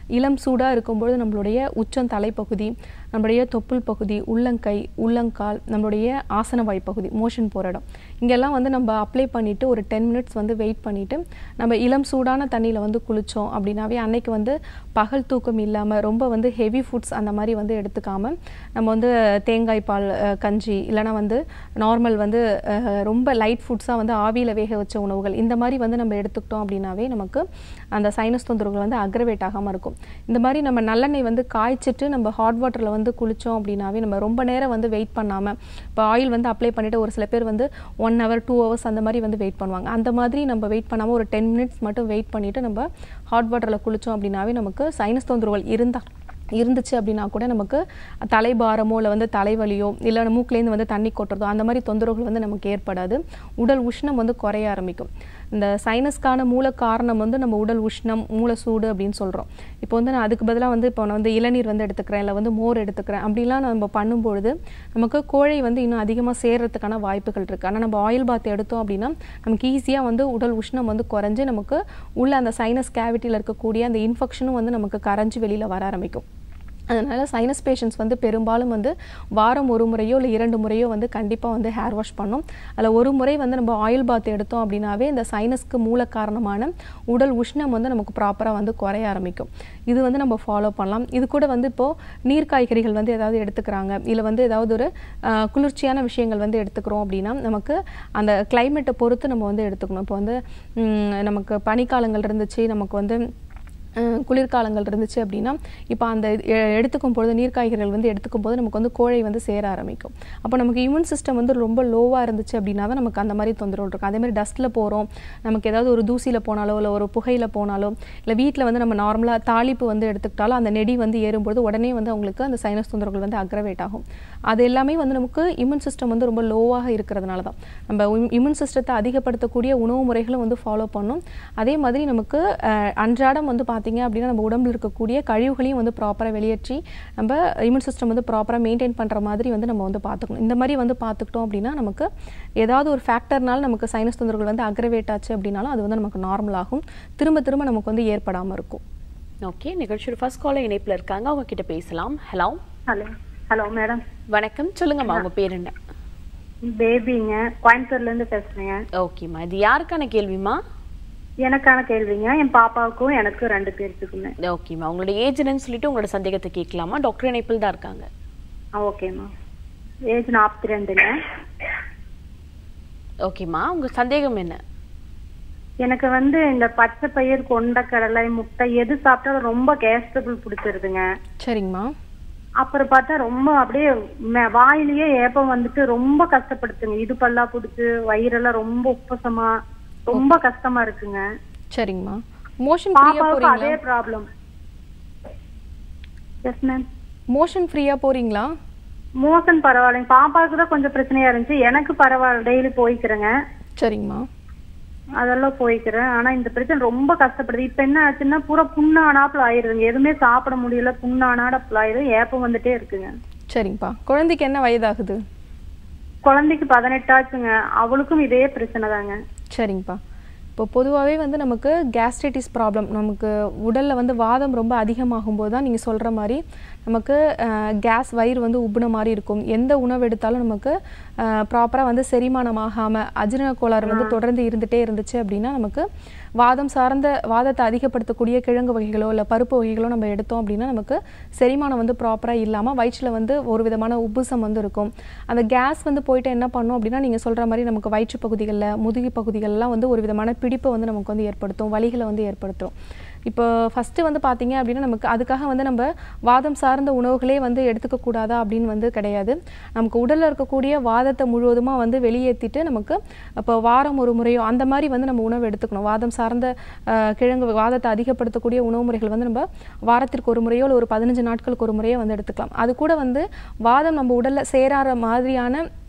இளம் சூடாக இருக்கும்பொழுது நம்மளுடைய உச்சம் தலைப்பகுதி நம்மளுடைய தொப்புள் பகுதி உள்ளங்கை உள்ளங்கால் நம்மளுடைய ஆசனவாய் பகுதி மோஷன் போகிற இடம் இங்கெல்லாம் வந்து நம்ம அப்ளை பண்ணிவிட்டு ஒரு டென் மினிட்ஸ் வந்து வெயிட் பண்ணிவிட்டு நம்ம இளம் சூடான தண்ணியில் வந்து குளித்தோம் அப்படின்னாவே அன்னைக்கு வந்து பகல் தூக்கம் இல்லாமல் ரொம்ப வந்து ஹெவி ஃபுட்ஸ் அந்த மாதிரி வந்து எடுத்துக்காமல் நம்ம வந்து தேங்காய் பால் அஹ், கஞ்சி இல்லைனா வந்து நார்மல் வந்து அஹ், ரொம்ப லைட் ஃபுட்ஸாக வந்து ஆவியில் வேக வச்ச உணவுகள் இந்த மாதிரி வந்து நம்ம எடுத்துக்கிட்டோம் அப்படின்னாவே நமக்கு அந்த சைனஸ் தொந்தரவுகள் வந்து அக்ரவேட் ஆகாமல் இருக்கும் இந்த மாதிரி நம்ம நல்லெண்ணெய் வந்து காய்ச்சிட்டு நம்ம ஹாட் வாட்டரில் வந்து குளித்தோம் அப்படின்னாவே நம்ம ரொம்ப நேரம் வந்து வெயிட் பண்ணாமல் இப்போ ஆயில் வந்து அப்ளை பண்ணிவிட்டு ஒரு சில பேர் வந்து ஒன் ஹவர் டூ ஹவர்ஸ் அந்த மாதிரி வந்து வெயிட் பண்ணுவாங்க அந்த மாதிரி நம்ம வெயிட் பண்ணாமல் ஒரு டென் மினிட்ஸ் மட்டும் வெயிட் பண்ணிவிட்டு நம்ம ஹாட் வாட்டரில் குளித்தோம் அப்படின்னாவே நமக்கு சைனஸ் தொந்தரவுகள் இருந்தால் இருந்துச்சு அப்படின்னா கூட நமக்கு தலைபாரமோ இல்லை வந்து தலைவலியோ இல்லை மூக்குலேருந்து வந்து தண்ணி கொட்டுறதோ அந்த மாதிரி தொந்தரவுகள் வந்து நமக்கு ஏற்படாது உடல் உஷ்ணம் வந்து குறைய ஆரம்பிக்கும் இந்த சைனஸ்க்கான மூல காரணம் வந்து நம்ம உடல் உஷ்ணம் மூல சூடு அப்படின்னு சொல்கிறோம் இப்போ வந்து நான் அதுக்கு பதிலாக வந்து இப்போ நான் வந்து இளநீர் வந்து எடுத்துக்கிறேன் இல்லை வந்து மோர் எடுத்துக்கிறேன் அப்படிலாம் நம்ம பண்ணும்பொழுது நமக்கு கோழை வந்து இன்னும் அதிகமாக சேர்றதுக்கான வாய்ப்புகள் இருக்குது ஆனால் நம்ம ஆயில் பாத் எடுத்தோம் அப்படின்னா நமக்கு ஈஸியாக வந்து உடல் உஷ்ணம் வந்து குறைஞ்சு நமக்கு உள்ள அந்த சைனஸ் கேவிட்டியில் இருக்கக்கூடிய அந்த இன்ஃபெக்ஷனும் வந்து நமக்கு கரைஞ்சு வெளியில் வர ஆரம்பிக்கும் அதனால் சைனஸ் பேஷண்ட்ஸ் வந்து பெரும்பாலும் வந்து வாரம் ஒரு முறையோ இல்லை இரண்டு முறையோ வந்து கண்டிப்பாக வந்து ஹேர் வாஷ் பண்ணும் அதில் ஒரு முறை வந்து நம்ம ஆயில் பாத் எடுத்தோம் அப்படின்னாவே இந்த சைனஸ்க்கு மூல காரணமான உடல் உஷ்ணம் வந்து நமக்கு ப்ராப்பராக வந்து குறைய ஆரம்பிக்கும் இது வந்து நம்ம ஃபாலோ பண்ணலாம் இது கூட வந்து இப்போது நீர் காய்கறிகள் வந்து ஏதாவது எடுத்துக்கிறாங்க இல்லை வந்து ஏதாவது ஒரு ஆஹ், குளிர்ச்சியான விஷயங்கள் வந்து எடுத்துக்கிறோம் அப்படின்னா நமக்கு அந்த கிளைமேட்டை பொறுத்து நம்ம வந்து எடுத்துக்கணும் இப்போ வந்து ம், நமக்கு பனிக்காலங்கள் இருந்துச்சு நமக்கு வந்து அஹ் குளிர்காலங்கள் இருந்துச்சு அப்படின்னா இப்போ அந்த எ- எடுத்துக்கும் பொழுது நீர் காய்கறிகள் வந்து எடுத்துக்கும் போது நமக்கு வந்து கோழை வந்து சேர ஆரம்பிக்கும் அப்போ நமக்கு இம்யூன் சிஸ்டம் வந்து ரொம்ப லோவாக இருந்துச்சு அப்படின்னா தான் நமக்கு அந்த மாதிரி தொந்தரவு இருக்கும் அதே மாதிரி டஸ்ட்டில் போகிறோம் நமக்கு ஏதாவது ஒரு தூசியில் போனாலோ இல்லை ஒரு புகையில் போனாலோ இல்லை வீட்டில் வந்து நம்ம நார்மலாக தாளிப்பு வந்து எடுத்துக்கிட்டாலும் அந்த நெடி வந்து ஏறும்பொழுது உடனே வந்து அவங்களுக்கு அந்த சைனஸ் தொந்தரவுகள் வந்து அக்ரவேட் ஆகும் அது எல்லாமே வந்து நமக்கு இம்யூன் சிஸ்டம் வந்து ரொம்ப லோவாக இருக்கிறதுனால தான் நம்ம இம்யூன் சிஸ்டத்தை அதிகப்படுத்தக்கூடிய உணவு முறைகளும் வந்து ஃபாலோ பண்ணும் அதே மாதிரி நமக்கு அஹ், அன்றாடம் வந்து பார்த்தீங்க அப்படின்னா நம்ம உடம்புல இருக்கக்கூடிய கழிவுகளையும் வந்து ப்ராப்பராக வெளியேற்றி நம்ம இம்யூன் சிஸ்டம் வந்து ப்ராப்பராக மெயின்டைன் பண்ணுற மாதிரி வந்து நம்ம வந்து பார்த்துக்கணும் இந்த மாதிரி வந்து பார்த்துக்கிட்டோம் அப்படின்னா நமக்கு ஏதாவது ஒரு ஃபேக்டர்னால நமக்கு சைனஸ் தொந்தரவுகள் வந்து அக்ரவேட் ஆச்சு அப்படின்னாலும் அது வந்து நமக்கு நார்மல் ஆகும் திரும்ப திரும்ப நமக்கு வந்து ஏற்படாமல் இருக்கும் ஓகே நிகழ்ச்சியோட ஃபர்ஸ்ட் காலர் இணைப்புல இருக்காங்க அவங்க கிட்ட பேசலாம் ஹலோ ஹலோ ஹலோ மேடம் வணக்கம் சொல்லுங்கம்மா உங்க பேர் என்ன பேபிங்க கோயம்புத்தூர்ல இருந்து பேசுறேங்க ஓகேம்மா இது யாருக்கான கேள்விமா எனக்கான கேள்விங்க என் பாப்பாவுக்கும் எனக்கும் ரெண்டு பேர்த்துக்குமே ஓகேம்மா உங்களோட ஏஜ் என்னன்னு சொல்லிட்டு உங்களோட சந்தேகத்தை கேட்கலாமா டாக்டர் இணைப்பில் தான் இருக்காங்க ஆ ஓகேம்மா ஏஜ் நாற்பத்தி ரெண்டுங்க ஓகேம்மா உங்க சந்தேகம் என்ன எனக்கு வந்து இந்த பச்சை பயிர் கொண்டக்கடலை முட்டை எது சாப்பிட்டாலும் ரொம்ப கேஸ் ட்ரபிள் பிடிச்சிருதுங்க சரிங்கம்மா அப்புறம் பார்த்தா ரொம்ப அப்படியே மெ- வாயிலேயே ஏப்பம் வந்துட்டு ரொம்ப கஷ்டப்படுத்துங்க இது பல்லா பிடிச்சு வயிறெல்லாம் ரொம்ப உப்பசமா ரொம்ப கஷ்டமா இருக்குங்க சரிங்கம்மா மோஷன் ஃப்ரீயாக பாப்பாவுக்கு போகிறீங்களா அதே ப்ராப்ளம் எஸ் மேம் மோஷன் ஃப்ரீயாக போகிறீங்களா மோசன் பரவாயில்லைங்க பாப்பாவுக்கு தான் கொஞ்சம் பிரச்சனையா இருந்துச்சு எனக்கு பரவாயில்ல டெய்லி போய்க்கிறேங்க சரிங்கம்மா அதெல்லாம் போய்க்கிறேன் ஆனா இந்த பிரச்சனை ரொம்ப கஷ்டப்படுது இப்ப என்ன ஆச்சுன்னா பூரா புண்ணானாப்புல ஆயிருதுங்க எதுவுமே சாப்பிட முடியல புண்ணானாடப்புல ஆயிரும் ஏப்பம் வந்துட்டே இருக்குங்க சரிங்கப்பா குழந்தைக்கு என்ன வயதாகுது குழந்தைக்கு பதினெட்டு ஆச்சுங்க அவளுக்கும் இதே பிரச்சனை தாங்க சரிங்கப்பா இப்போ பொதுவாகவே வந்து நமக்கு கேஸ்ட்ரைட்டிஸ் ப்ராப்ளம் நமக்கு உடலில் வந்து வாதம் ரொம்ப அதிகமாகும் போது தான் நீங்கள் சொல்கிற மாதிரி நமக்கு கேஸ் வயிறு வந்து உப்புன மாதிரி இருக்கும் எந்த உணவு எடுத்தாலும் நமக்கு ப்ராப்பராக வந்து செரிமானம் ஆகாமல் அஜீரண கோளாறு வந்து தொடர்ந்து இருந்துகிட்டே இருந்துச்சு அப்படின்னா நமக்கு வாதம் சார்ந்த வாதத்தை அதிகப்படுத்தக்கூடிய கிழங்கு வகைகளோ இல்லை பருப்பு வகைகளோ நம்ம எடுத்தோம் அப்படின்னா நமக்கு செரிமானம் வந்து ப்ராப்பராக இல்லாமல் வயிற்றில் வந்து ஒரு விதமான உப்புசம் வந்து இருக்கும் அந்த கேஸ் வந்து போயிட்டு என்ன பண்ணும் அப்படின்னா நீங்கள் சொல்கிற மாதிரி நமக்கு வயிற்று பகுதிகளில் முதுகு பகுதிகளெலாம் வந்து ஒரு விதமான பிடிப்பை வந்து நமக்கு வந்து ஏற்படுத்தும் வலிகளை வந்து ஏற்படுத்தும் இப்போ ஃபஸ்ட்டு வந்து பார்த்தீங்க அப்படின்னா நமக்கு அதுக்காக வந்து நம்ம வாதம் சார்ந்த உணவுகளே வந்து எடுத்துக்க கூடாதா அப்படின்னு வந்து கிடையாது நமக்கு உடலில் இருக்கக்கூடிய வாதத்தை முழுவதுமாக வந்து வெளியேற்றிட்டு நமக்கு இப்போ வாரம் ஒரு முறையோ அந்த மாதிரி வந்து நம்ம உணவு எடுத்துக்கணும் வாதம் சார்ந்த அஹ், கிழங்கு வாதத்தை அதிகப்படுத்தக்கூடிய உணவு முறைகள் வந்து நம்ம வாரத்திற்கு ஒரு முறையோ இல்லை ஒரு பதினஞ்சு நாட்களுக்கு ஒரு முறையோ வந்து எடுத்துக்கலாம் அது கூட வந்து வாதம் நம்ம உடலில் சேராத மாதிரியான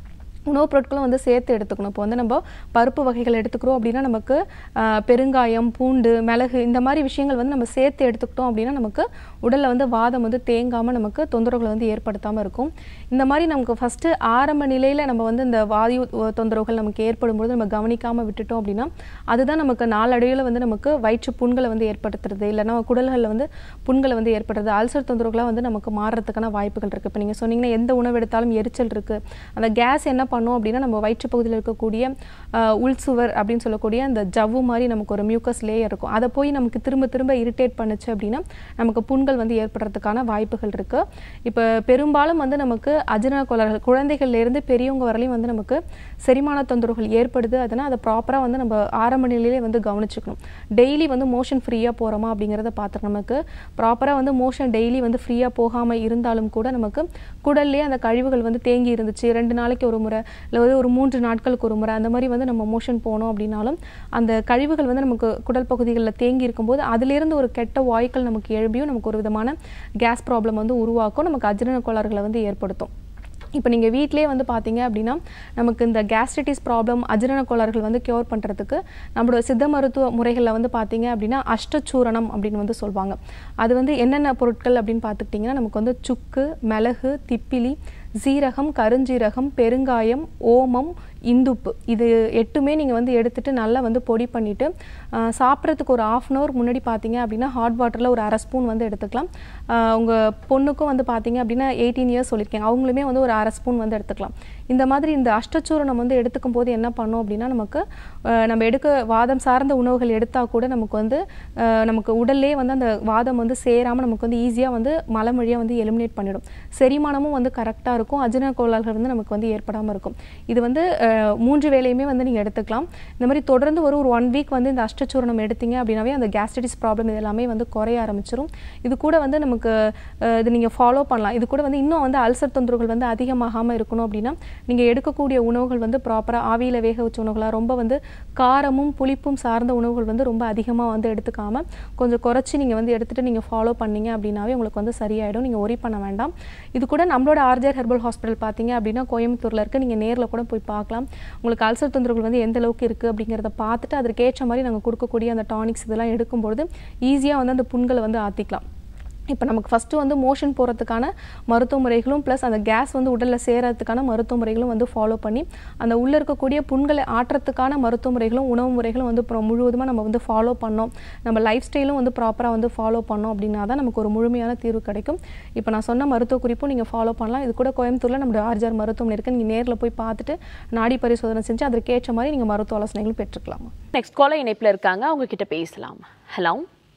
உணவுப் பொருட்களும் வந்து சேர்த்து எடுத்துக்கணும் இப்போ வந்து நம்ம பருப்பு வகைகள் எடுத்துக்கிறோம் அப்படின்னா நமக்கு ஆஹ், பெருங்காயம் பூண்டு மிளகு இந்த மாதிரி விஷயங்கள் வந்து நம்ம சேர்த்து எடுத்துக்கிட்டோம் அப்படின்னா நமக்கு உடலில் வந்து வாதம் வந்து தேங்காமல் நமக்கு தொந்தரவுகளை வந்து ஏற்படுத்தாமல் இருக்கும் இந்த மாதிரி நமக்கு ஃபஸ்ட்டு ஆரம்ப நிலையில் நம்ம வந்து இந்த வாயு அஹ், தொந்தரவுகள் நமக்கு ஏற்படும் பொழுது நம்ம கவனிக்காமல் விட்டுட்டோம் அப்படின்னா அதுதான் நமக்கு நாளடைவில் வந்து நமக்கு வயிற்று புண்களை வந்து ஏற்படுத்துறது இல்லைன்னா குடல்களில் வந்து புண்களை வந்து ஏற்படுறது அல்சர் தொந்தரவுகளாக வந்து நமக்கு மாறுறதுக்கான வாய்ப்புகள் இருக்குது இப்போ நீங்கள் சொன்னீங்கன்னா எந்த உணவு எடுத்தாலும் எரிச்சல் இருக்குது அந்த கேஸ் என்ன பண்ணும் அப்படின்னா நம்ம வயிற்று பகுதியில் இருக்கக்கூடிய ஆஹ், உள்சுவர் அப்படின்னு சொல்லக்கூடிய அந்த ஜவ்வு மாதிரி நமக்கு ஒரு மியூக்கஸ் லேயர் இருக்கும் அதை போய் நமக்கு திரும்ப திரும்ப இரிட்டேட் பண்ணுச்சு அப்படின்னா நமக்கு புண்கள் வந்து ஏற்படுறதுக்கான வாய்ப்புகள் இருக்குது இப்போ பெரும்பாலும் வந்து நமக்கு அஜீரண கோளாறுகள் குழந்தைகள்லேருந்து பெரியவங்க வரலையும் வந்து நமக்கு செரிமான தொந்தரவுகள் ஏற்படுது அதனால் அதை ப்ராப்பராக வந்து நம்ம ஆரம்ப நிலையிலே வந்து கவனிச்சுக்கணும் டெய்லி வந்து மோஷன் ஃப்ரீயாக போகிறோமா அப்படிங்கிறத பார்த்துக்கணும் நமக்கு ப்ராப்பராக வந்து மோஷன் டெய்லி வந்து ஃப்ரீயாக போகாமல் இருந்தாலும் கூட நமக்கு குடல்லே அந்த கழிவுகள் வந்து தேங்கி இருந்துச்சு ரெண்டு நாளைக்கு ஒரு முறை இல்லை வந்து ஒரு மூன்று நாட்களுக்கு ஒரு முறை அந்த மாதிரி வந்து நம்ம மோஷன் போனோம் அப்படின்னாலும் அந்த கழிவுகள் வந்து நமக்கு குடல் பகுதிகளில் தேங்கி இருக்கும்போது அதிலிருந்து ஒரு கெட்ட வாயுக்கள் நமக்கு எழும்பியும் நமக்கு ஒரு விதமான கேஸ் ப்ராப்ளம் வந்து உருவாக்கும் நமக்கு அஜீரண கோளாறுகளை வந்து ஏற்படுத்தும் இப்போ நீங்கள் வீட்டிலே வந்து பார்த்தீங்க அப்படின்னா நமக்கு இந்த கேஸ்ட்ரைட்டிஸ் ப்ராப்ளம் அஜீரண கோளாறுகள் வந்து க்யூர் பண்ணுறதுக்கு நம்மளோட சித்த மருத்துவ முறைகளில் வந்து பார்த்தீங்க அப்படின்னா அஷ்டச்சூரணம் அப்படின்னு வந்து சொல்லுவாங்க அது வந்து என்னென்ன பொருட்கள் அப்படின்னு பார்த்துக்கிட்டிங்கன்னா நமக்கு வந்து சுக்கு மிளகு திப்பிலி சீரகம் கருஞ்சீரகம் பெருங்காயம் ஓமம் இந்துப்பு இது எட்டுமே நீங்கள் வந்து எடுத்துட்டு நல்லா வந்து பொடி பண்ணிவிட்டு சாப்பிட்றதுக்கு ஒரு ஆஃப் அன் ஹவர் முன்னாடி பார்த்தீங்க அப்படின்னா ஹாட் வாட்டரில் ஒரு அரை ஸ்பூன் வந்து எடுத்துக்கலாம் உங்கள் பொண்ணுக்கும் வந்து பார்த்தீங்க அப்படின்னா எயிட்டீன் இயர்ஸ் சொல்லியிருக்கேன் அவங்களுமே வந்து ஒரு அரை ஸ்பூன் வந்து எடுத்துக்கலாம் இந்த மாதிரி இந்த அஷ்டச்சூரணம் வந்து எடுத்துக்கும் போது என்ன பண்ணோம் அப்படின்னா நமக்கு அஹ், நம்ம எடுக்க வாதம் சார்ந்த உணவுகள் எடுத்தால் கூட நமக்கு வந்து அஹ், நமக்கு உடல்லே வந்து அந்த வாதம் வந்து சேராமல் நமக்கு வந்து ஈஸியாக வந்து மலம் வழியாக வந்து எலிமினேட் பண்ணிடும் செரிமானமும் வந்து கரெக்டாக இருக்கும் அஜீரண கோளாறுகள் வந்து நமக்கு வந்து ஏற்படாமல் இருக்கும் இது வந்து அஹ், மூன்று வேளையுமே வந்து நீங்கள் எடுத்துக்கலாம் இந்த மாதிரி தொடர்ந்து ஒரு ஒரு ஒன் வீக் வந்து இந்த அஷ்டச்சூரணம் எடுத்தீங்க அப்படின்னாவே அந்த கேஸ்ட்ரைட்டிஸ் ப்ராப்ளம் இது எல்லாமே வந்து குறைய ஆரம்பிச்சிரும் இது கூட வந்து நமக்கு அஹ், இது நீங்கள் ஃபாலோ பண்ணலாம் இது கூட வந்து இன்னும் வந்து அல்சர் தொந்தரவுகள் வந்து அதிகமாகாமல் இருக்கணும் அப்படின்னா நீங்கள் எடுக்கக்கூடிய உணவுகள் வந்து ப்ராப்பராக ஆவியில் வேக வச்ச உணவுகளாக ரொம்ப வந்து காரமும் புளிப்பும் சார்ந்த உணவுகள் வந்து ரொம்ப அதிகமாக வந்து எடுத்துக்காமல் கொஞ்சம் குறைச்சி நீங்கள் வந்து எடுத்துகிட்டு நீங்கள் ஃபாலோ பண்ணீங்க அப்படின்னாவே உங்களுக்கு வந்து சரியாயிடும் நீங்கள் ஒரி பண்ண வேண்டாம் இது கூட நம்மளோட ஆர்ஜர் ஹெர்பல் ஹாஸ்பிட்டல் பார்த்தீங்க அப்படின்னா கோயம்புத்தூரில் இருக்குது நீங்கள் நேரில் கூட போய் பார்க்கலாம் உங்களுக்கு அல்சர் தொந்தரவுகள் வந்து எந்த அளவுக்கு இருக்குது அப்படிங்கிறத பார்த்துட்டு அதற்கேற்ற மாதிரி நாங்கள் கொடுக்கக்கூடிய அந்த டானிக்ஸ் இதெல்லாம் எடுக்கும்பொழுது ஈஸியாக வந்து அந்த புண்களை வந்து ஆற்றிக்கலாம் இப்போ நமக்கு ஃபஸ்ட்டு வந்து மோஷன் போகிறதுக்கான மருத்துவ முறைகளும் ப்ளஸ் அந்த கேஸ் வந்து உடலில் சேரறதுக்கான மருத்துவ முறைகளும் வந்து ஃபாலோ பண்ணி அந்த உள்ளே இருக்கக்கூடிய புண்களை ஆற்றத்துக்கான மருத்துவ முறைகளும் உணவு முறைகளும் வந்து அப்புறம் முழுவதுமாக நம்ம வந்து ஃபாலோ பண்ணோம் நம்ம லைஃப் ஸ்டைலும் வந்து ப்ராப்பராக வந்து ஃபாலோ பண்ணோம் அப்படின்னா தான் நமக்கு ஒரு முழுமையான தீர்வு கிடைக்கும் இப்போ நான் சொன்ன மருத்துவ குறிப்பும் நீங்கள் ஃபாலோ பண்ணலாம் இது கூட கோயம்புத்தூரில் நம்மளோட ஆர்ஜார் மருத்துவமனை இருக்குது நீங்கள் நேரில் போய் பார்த்துட்டு நாடி பரிசோதனை செஞ்சு அதற்கேற்ற மாதிரி நீங்கள் மருத்துவ ஆலோசனைகளும் பெற்றுக்கலாம் நெக்ஸ்ட் காலர் இணைப்புல இருக்காங்க அவங்க கிட்ட பேசலாம் ஹலோ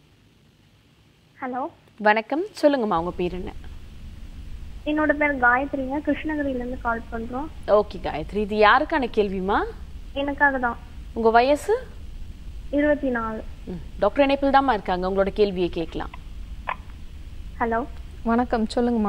ஹலோ வணக்கம் சொல்லுங்கம்மா உங்க பேர் என்ன என்னோட பேர் காயத்ரிங்க கிருஷ்ணகிரில இருந்து கால் பண்றோம் ஓகே காயத்ரி இது யாருக்கான கேள்விமா எனக்காக தான் உங்க வயசு இருபத்தி நாலு ம், டாக்டர் இணைப்பில் தாம்மா இருக்காங்க உங்களோட கேள்வியை கேட்கலாம் ஹலோ வணக்கம் சொல்லுங்கம்மா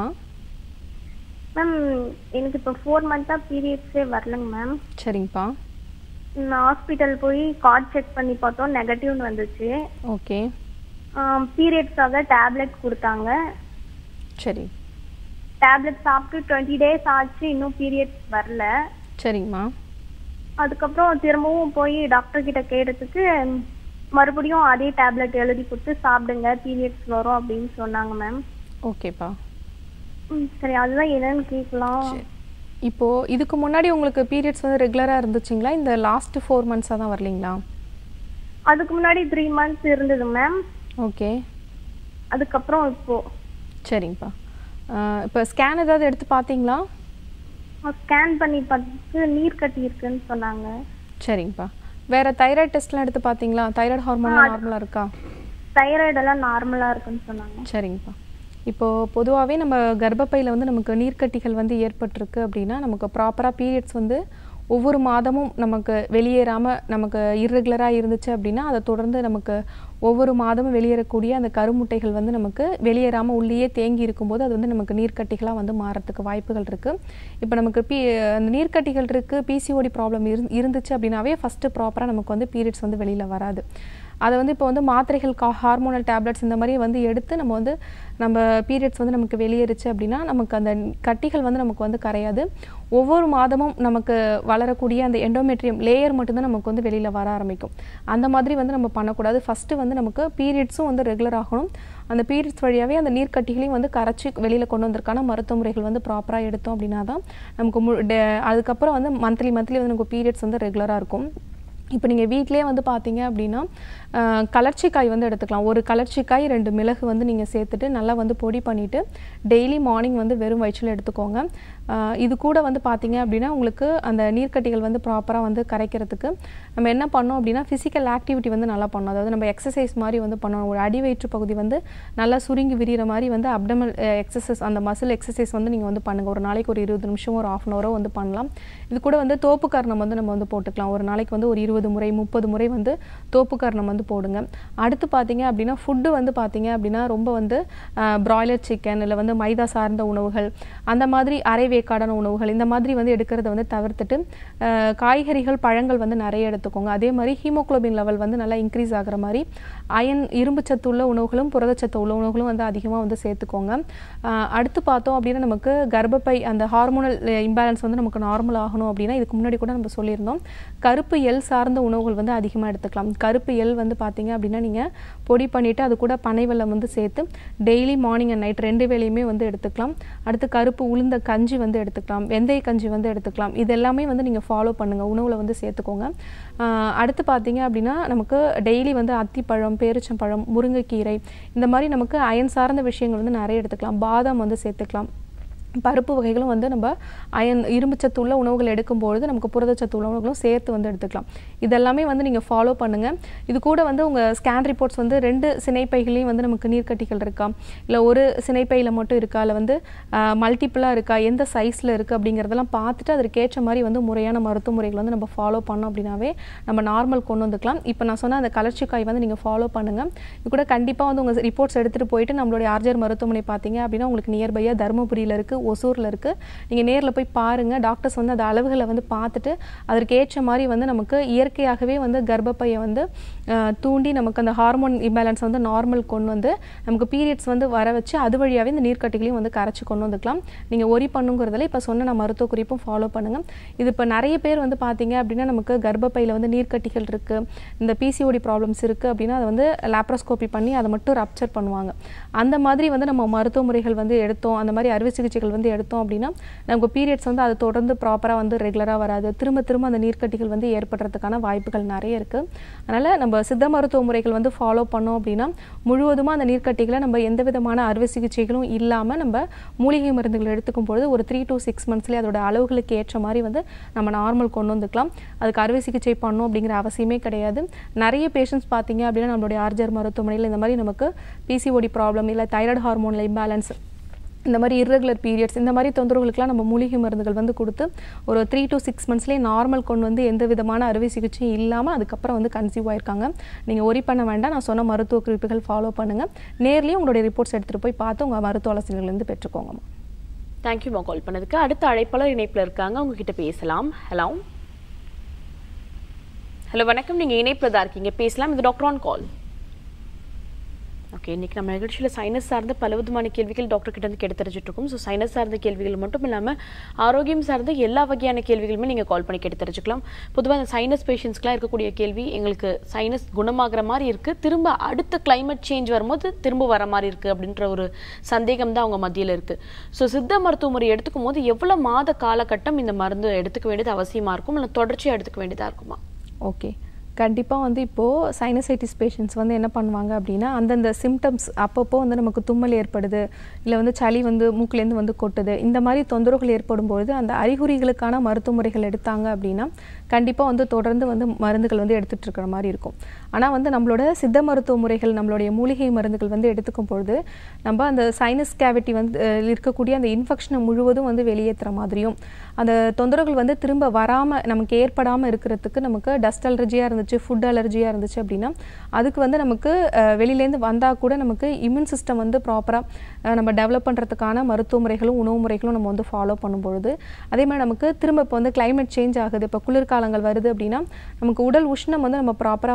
மேம் எனக்கு இப்போ ஃபோர் மந்த்தாக பீரியட்ஸே வரலங்க மேம் சரிங்கப்பா நான் ஹாஸ்பிட்டல் போய் கார்ட் செக் பண்ணி பார்த்தோம் நெகட்டிவ்னு வந்துச்சு ஓகே பீரியட்ஸாக டேப்லெட் கொடுத்தாங்க சரி டேப்லெட் சாப்பிட்டு டுவெண்ட்டி டேஸ் ஆச்சு இன்னும் பீரியட்ஸ் வரல சரிங்கம்மா அதுக்கப்புறம் திரும்பவும் போய் டாக்டர் கிட்ட கேட்டதுக்கு மறுபடியும் அதே டேப்லெட் எழுதி கொடுத்து சாப்பிடுங்க பீரியட்ஸ் வரும் அப்படின்னு சொன்னாங்க மேம் ஓகேப்பா சரி அதுதான் என்னன்னு கேட்கலாம் இப்போது இதுக்கு முன்னாடி உங்களுக்கு பீரியட்ஸ் வந்து ரெகுலராக இருந்துச்சுங்களா இந்த லாஸ்ட் ஃபோர் மந்த்ஸாக தான் வரலீங்களா அதுக்கு முன்னாடி த்ரீ மந்த்ஸ் இருந்தது மேம் ஓகே அதுக்கப்புறம் இப்போ சரிங்கப்பா இப்போ ஸ்கேன் ஏதாவது எடுத்து பார்த்தீங்களா ஸ்கேன் பண்ணி பார்த்து நீர் கட்டி இருக்குன்னு சொன்னாங்க சரிங்கப்பா வேறு தைராய்டு டெஸ்ட்லாம் எடுத்து பார்த்தீங்களா தைராய்டு ஹார்மோன்லாம் நார்மலாக இருக்கா தைராய்டு எல்லாம் நார்மலா இருக்குன்னு சொன்னாங்க சரிங்கப்பா இப்போது பொதுவாகவே நம்ம கர்ப்பப்பையில் வந்து நமக்கு நீர்க்கட்டிகள் வந்து ஏற்பட்டிருக்கு அப்படின்னா நமக்கு ப்ராப்பராக பீரியட்ஸ் வந்து ஒவ்வொரு மாதமும் நமக்கு வெளியேறாமல் நமக்கு இர்ரெகுலராக இருந்துச்சு அப்படின்னா அதை தொடர்ந்து நமக்கு ஒவ்வொரு மாதமும் வெளியேறக்கூடிய அந்த கருமுட்டைகள் வந்து நமக்கு வெளியேறாமல் உள்ளேயே தேங்கி இருக்கும்போது அது வந்து நமக்கு நீர்க்கட்டிகளாக வந்து மாறத்துக்கு வாய்ப்புகள் இருக்குது இப்போ நமக்கு பி அந்த நீர்க்கட்டிகள் இருக்குது பிசிஓடி ப்ராப்ளம் இரு இருந்துச்சு அப்படின்னாவே ஃபஸ்ட்டு ப்ராப்பராக நமக்கு வந்து பீரியட்ஸ் வந்து வெளியில் வராது அதை வந்து இப்போ வந்து மாத்திரைகள் கா ஹார்மோனல் டேப்லெட்ஸ் இந்த மாதிரி வந்து எடுத்து நம்ம வந்து நம்ம பீரியட்ஸ் வந்து நமக்கு வெளியேறுச்சு அப்படின்னா நமக்கு அந்த கட்டிகள் வந்து நமக்கு வந்து கரையாது ஒவ்வொரு மாதமும் நமக்கு வளரக்கூடிய அந்த எண்டோமெட்ரியம் லேயர் மட்டும்தான் நமக்கு வந்து வெளியில் வர ஆரம்பிக்கும் அந்த மாதிரி வந்து நம்ம பண்ணக்கூடாது ஃபஸ்ட்டு வந்து நமக்கு பீரியட்ஸும் வந்து ரெகுலர் ஆகணும் அந்த பீரியட்ஸ் வழியாகவே அந்த நீர்க்கட்டிகளையும் வந்து கரைச்சி வெளியில் கொண்டு வந்திருக்கான மருத்துவ முறைகள் வந்து ப்ராப்பராக எடுத்தோம் அப்படின்னா தான் நமக்கு மு டே- அதுக்கப்புறம் வந்து மந்த்லி மந்த்லி வந்து நமக்கு பீரியட்ஸ் வந்து ரெகுலராக இருக்கும் இப்போ நீங்கள் வீட்டிலே வந்து பார்த்தீங்க அப்படின்னா ஆஹ், கலர்ச்சிக்காய் வந்து எடுத்துக்கலாம் ஒரு கலர்ச்சிக்காய் ரெண்டு மிளகு வந்து நீங்கள் சேர்த்துட்டு நல்லா வந்து பொடி பண்ணிவிட்டு டெய்லி மார்னிங் வந்து வெறும் வயிற்றில் எடுத்துக்கோங்க ஆஹ், இது கூட வந்து பார்த்தீங்க அப்படின்னா உங்களுக்கு அந்த நீர்க்கட்டிகள் வந்து ப்ராப்பராக வந்து கரைக்கிறதுக்கு நம்ம என்ன பண்ணோம் அப்படின்னா ஃபிசிக்கல் ஆக்டிவிட்டி வந்து நல்லா பண்ணணும் அதாவது நம்ம எக்ஸசைஸ் மாதிரி வந்து பண்ணணும் ஒரு அடி வயிற்று பகுதி வந்து நல்லா சுருங்கி விரிகிற மாதிரி வந்து அப்டமல் எக்ஸசைஸ் அந்த மசில் எக்ஸசைஸ் வந்து நீங்கள் வந்து பண்ணுங்கள் ஒரு நாளைக்கு ஒரு இருபது நிமிஷம் ஒரு ஆஃப் அன் ஹவரோ வந்து பண்ணலாம் இது கூட வந்து தோப்பு கர்ணம் வந்து நம்ம வந்து போட்டுக்கலாம் ஒரு நாளைக்கு வந்து ஒரு இருபது முறை முப்பது முறை வந்து தோப்பு கர்ணம் வந்து போடுங்க அடுத்து பார்த்தீங்க அப்படின்னா ஃபுட்டு வந்து பார்த்தீங்க அப்படின்னா ரொம்ப வந்து பிராய்லர் சிக்கன் இல்லை வந்து மைதா சார்ந்த உணவுகள் அந்த மாதிரி அரை வேக்காடான உணவுகள் இந்த மாதிரி வந்து எடுக்கிறத வந்து தவிர்த்துட்டு அஹ், காய்கறிகள் பழங்கள் வந்து நிறைய எடுத்துக்கோங்க அதே மாதிரி ஹீமோகுளோபின் லெவல் வந்து நல்லா இன்க்ரீஸ் ஆகுற மாதிரி அயன் இரும்புச்சத்து உள்ள உணவுகளும் புரதச்சத்து உள்ள உணவுகளும் வந்து அதிகமாக வந்து சேர்த்துக்கோங்க அஹ், அடுத்து பார்த்தோம் அப்படின்னா நமக்கு கர்ப்பப்பை அந்த ஹார்மோனல் இம்பேலன்ஸ் வந்து நமக்கு நார்மல் ஆகணும் அப்படின்னா இதுக்கு முன்னாடி கூட நம்ம சொல்லியிருந்தோம் கருப்பு எல் சார்ந்த உணவுகள் வந்து அதிகமாக எடுத்துக்கலாம் கருப்பு எல் வந்து பார்த்தீங்க அப்படின்னா நீங்கள் பொடி பண்ணிவிட்டு அது கூட பனை வெல்லம் வந்து சேர்த்து டெய்லி மார்னிங் அண்ட் நைட் ரெண்டு வேளையுமே வந்து எடுத்துக்கலாம் அடுத்து கருப்பு உளுந்த கஞ்சி வந்து எடுத்துக்கலாம் வெந்தய கஞ்சி வந்து எடுத்துக்கலாம் இது எல்லாமே வந்து நீங்கள் ஃபாலோ பண்ணுங்கள் உணவில் வந்து சேர்த்துக்கோங்க ஆஹ் அடுத்து பார்த்தீங்க அப்படின்னா நமக்கு டெய்லி வந்து அத்திப்பழம் பேரிச்சம்பழம் முருங்கைக்கீரை இந்த மாதிரி நமக்கு அயன் சார்ந்த விஷயங்கள் வந்து நிறைய எடுத்துக்கலாம் பாதாம் வந்து சேர்த்துக்கலாம் பருப்பு வகைகளும் வந்து நம்ம அயன் இரும்புச்சத்து உள்ள உணவுகள் எடுக்கும்பொழுது நமக்கு புரதச்சத்து உள்ள உணவுகளும் சேர்த்து வந்து எடுத்துக்கலாம் இதெல்லாமே வந்து நீங்கள் ஃபாலோ பண்ணுங்கள் இது கூட வந்து உங்கள் ஸ்கேன் ரிப்போர்ட்ஸ் வந்து ரெண்டு சினைப்பைகளையும் வந்து நமக்கு நீர்க்கட்டிகள் இருக்கா இல்லை ஒரு சினைப்பையில் மட்டும் இருக்கா இல்லை வந்து மல்டிப்புளாக இருக்கா எந்த சைஸில் இருக்குது அப்படிங்கிறதெல்லாம் பார்த்துட்டு அதற்கேற்ற மாதிரி வந்து முறையான மருத்துவ முறைகள் வந்து நம்ம ஃபாலோ பண்ணோம் அப்படின்னாவே நம்ம நார்மல் கொண்டு வந்துக்கலாம் இப்போ நான் சொன்ன அந்த கலர்ச்சிக்காய் வந்து நீங்கள் ஃபாலோ பண்ணுங்கள் இது கூட கண்டிப்பாக வந்து உங்கள் ரிப்போர்ட்ஸ் எடுத்துகிட்டு போயிட்டு நம்மளுடைய ஆர்ஜர் மருத்துவமனை பார்த்தீங்க அப்படின்னா உங்களுக்கு நியர்பையாக தருமபுரியில் இருக்குது ஒசூரில் இருக்குது நீங்கள் நேரில் போய் பாருங்கள் டாக்டர்ஸ் வந்து அந்த அளவுகளை வந்து பார்த்துட்டு அதற்கு ஏற்ற மாதிரி வந்து நமக்கு இயற்கையாகவே வந்து கர்ப்பப்பையை வந்து அஹ், தூண்டி நமக்கு அந்த ஹார்மோன் இம்பேலன்ஸ் வந்து நார்மல் கொண்டு வந்து நமக்கு பீரியட்ஸ் வந்து வர வச்சு அது வழியாகவே இந்த நீர்க்கட்டிகளையும் வந்து கரைச்சி கொண்டு வந்துக்கலாம் நீங்கள் ஒரி பண்ணுங்கிறதுல இப்போ சொன்ன நான் மருத்துவ குறிப்பும் ஃபாலோ பண்ணுங்கள் இது இப்போ நிறைய பேர் வந்து பார்த்தீங்க அப்படின்னா நமக்கு கர்ப்பப்பையில் வந்து நீர்க்கட்டிகள் இருக்குது இந்த பிசிஓடி ப்ராப்ளம்ஸ் இருக்குது அப்படின்னா அதை வந்து லாப்ரோஸ்கோபி பண்ணி அதை மட்டும் ரப்ச்சர் பண்ணுவாங்க அந்த மாதிரி வந்து நம்ம மருத்துவ முறைகள் வந்து எடுத்தோம் அந்த மாதிரி அறுவை சிகிச்சைகள் வந்து எடுத்தோம் அப்படின்னா நமக்கு பீரியட்ஸ் வந்து அது தொடர்ந்து ப்ராப்பராக வந்து ரெகுலராக வராது திரும்ப திரும்ப அந்த நீர்க்கட்டிகள் வந்து ஏற்படுறதுக்கான வாய்ப்புகள் நிறைய இருக்குது அதனால் நம்ம சித்த மருத்துவ முறைகள் வந்து ஃபாலோ பண்ணோம் அப்படின்னா முழுவதுமாக அந்த நீர்க்கட்டிகளை நம்ம எந்த விதமான அறுவை சிகிச்சைகளும் இல்லாமல் நம்ம மூலிகை மருந்துகள் எடுத்துக்கும் பொழுது ஒரு த்ரீ to சிக்ஸ் மந்த்ஸ்லேயே அதோட அளவுகளுக்கு ஏற்ற மாதிரி வந்து நம்ம நார்மல் கொண்டு வந்துக்கலாம் அதுக்கு அறுவை சிகிச்சை பண்ணணும் அப்படிங்கிற அவசியமே கிடையாது நிறைய பேஷண்ட்ஸ் பார்த்தீங்க அப்படின்னா நம்மளுடைய ஆர்ஜர் மருத்துவமனையில் இந்த மாதிரி நமக்கு பிசிஓடி ப்ராப்ளம் இல்லை தைராய்டு ஹார்மோனில் இம்பேலன்ஸ் இந்த மாதிரி irregular பீரியட்ஸ் இந்த மாதிரி தொந்தரவுகளுக்கெல்லாம் நம்ம மூலிகை மருந்துகள் வந்து கொடுத்து ஒரு த்ரீ to சிக்ஸ் மந்த்ஸ்லேயே நார்மல் கொண்டு வந்து எந்த விதமான அறுவை சிகிச்சையும் இல்லாமல் அதுக்கப்புறம் வந்து கன்சீவ் ஆயிருக்காங்க நீங்கள் ஒரி பண்ண வேண்டாம் நான் சொன்ன மருத்துவ குறிப்புகள் ஃபாலோ பண்ணுங்கள் நேர்லேயும் உங்களுடைய ரிப்போர்ட்ஸ் எடுத்துகிட்டு போய் பார்த்து உங்கள் மருத்துவ ஆலோசனைகள் பெற்றுக்கோங்கம்மா தேங்க்யூமா கால் பண்ணதுக்கு அடுத்த அழைப்பாளர் இணைப்புல இருக்காங்க உங்ககிட்ட பேசலாம் ஹலோ ஹலோ வணக்கம் நீங்க இணைப்புல தான் இருக்கீங்க பேசலாம் இது டாக்டர் ஆன் கால் ஓகே இன்னைக்கு நம்ம நிகழ்ச்சியில் சைனஸ் சார்ந்த பல விதமான கேள்விகள் டாக்டர் கிட்ட இருந்து கேட்டு தெரிஞ்சுட்டு இருக்கோம் ஸோ சைனஸ் சார்ந்த கேள்விகள் மட்டும் இல்லாமல் ஆரோக்கியம் சார்ந்த எல்லா வகையான கேள்விகளுமே நீங்கள் கால் பண்ணி கேட்டு தெரிஞ்சுக்கலாம் பொதுவாக இந்த சைனஸ் பேஷண்ட்ஸ்க்குலாம் இருக்கக்கூடிய கேள்வி எங்களுக்கு சைனஸ் குணமாகிற மாதிரி இருக்குது திரும்ப அடுத்த climate சேஞ்ச் வரும்போது திரும்ப வர மாதிரி இருக்குது அப்படின்ற ஒரு சந்தேகம் தான் அவங்க மத்தியில் இருக்குது ஸோ சித்த மருத்துவ முறை எடுத்துக்கும் போது எவ்வளோ மாத காலகட்டம் இந்த மருந்து எடுத்துக்க வேண்டியது அவசியமாக இருக்கும் இல்லை தொடர்ச்சியாக எடுத்துக்க வேண்டியதாக இருக்குமா ஓகே கண்டிப்பாக வந்து இப்போது சைனசைட்டிஸ் பேஷண்ட்ஸ் வந்து என்ன பண்ணுவாங்க அப்படின்னா அந்தந்த சிம்டம்ஸ் அப்பப்போ வந்து நமக்கு தும்மல் ஏற்படுது இல்லை வந்து சளி வந்து மூக்குலேருந்து வந்து கொட்டுது இந்த மாதிரி தொந்தரவுகள் ஏற்படும் பொழுது அந்த அறிகுறிகளுக்கான மருத்துவ முறைகள் எடுத்தாங்க அப்படின்னா கண்டிப்பாக வந்து தொடர்ந்து வந்து மருந்துகள் வந்து எடுத்துட்டு இருக்கிற மாதிரி இருக்கும் ஆனால் வந்து நம்மளோட சித்த மருத்துவ முறைகள் நம்மளுடைய மூலிகை மருந்துகள் வந்து எடுத்துக்கும் பொழுது நம்ம அந்த சைனஸ் கேவிட்டி வந்து அஹ், இருக்கக்கூடிய அந்த இன்ஃபெக்ஷனை முழுவதும் வந்து வெளியேற்றுற மாதிரியும் அந்த தொந்தரவுகள் வந்து திரும்ப வராமல் நமக்கு ஏற்படாமல் இருக்கிறதுக்கு நமக்கு டஸ்ட் அலர்ஜியாக இருந்துச்சு ஃபுட் அலர்ஜியாக இருந்துச்சு அப்படின்னா அதுக்கு வந்து நமக்கு அஹ், வெளியிலேருந்து வந்தால் கூட நமக்கு இம்யூன் சிஸ்டம் வந்து ப்ராப்பராக நம்ம டெவலப் பண்ணுறதுக்கான மருத்துவ முறைகளும் உணவு முறைகளும் நம்ம வந்து ஃபாலோ பண்ணும்பொழுது அதே மாதிரி நமக்கு திரும்ப இப்போ வந்து climate சேஞ்ச் ஆகுது இப்போ குளிர்காலங்கள் வருது அப்படின்னா நமக்கு உடல் உஷ்ணம் வந்து நம்ம ப்ராப்பராக வந்து பார்த்து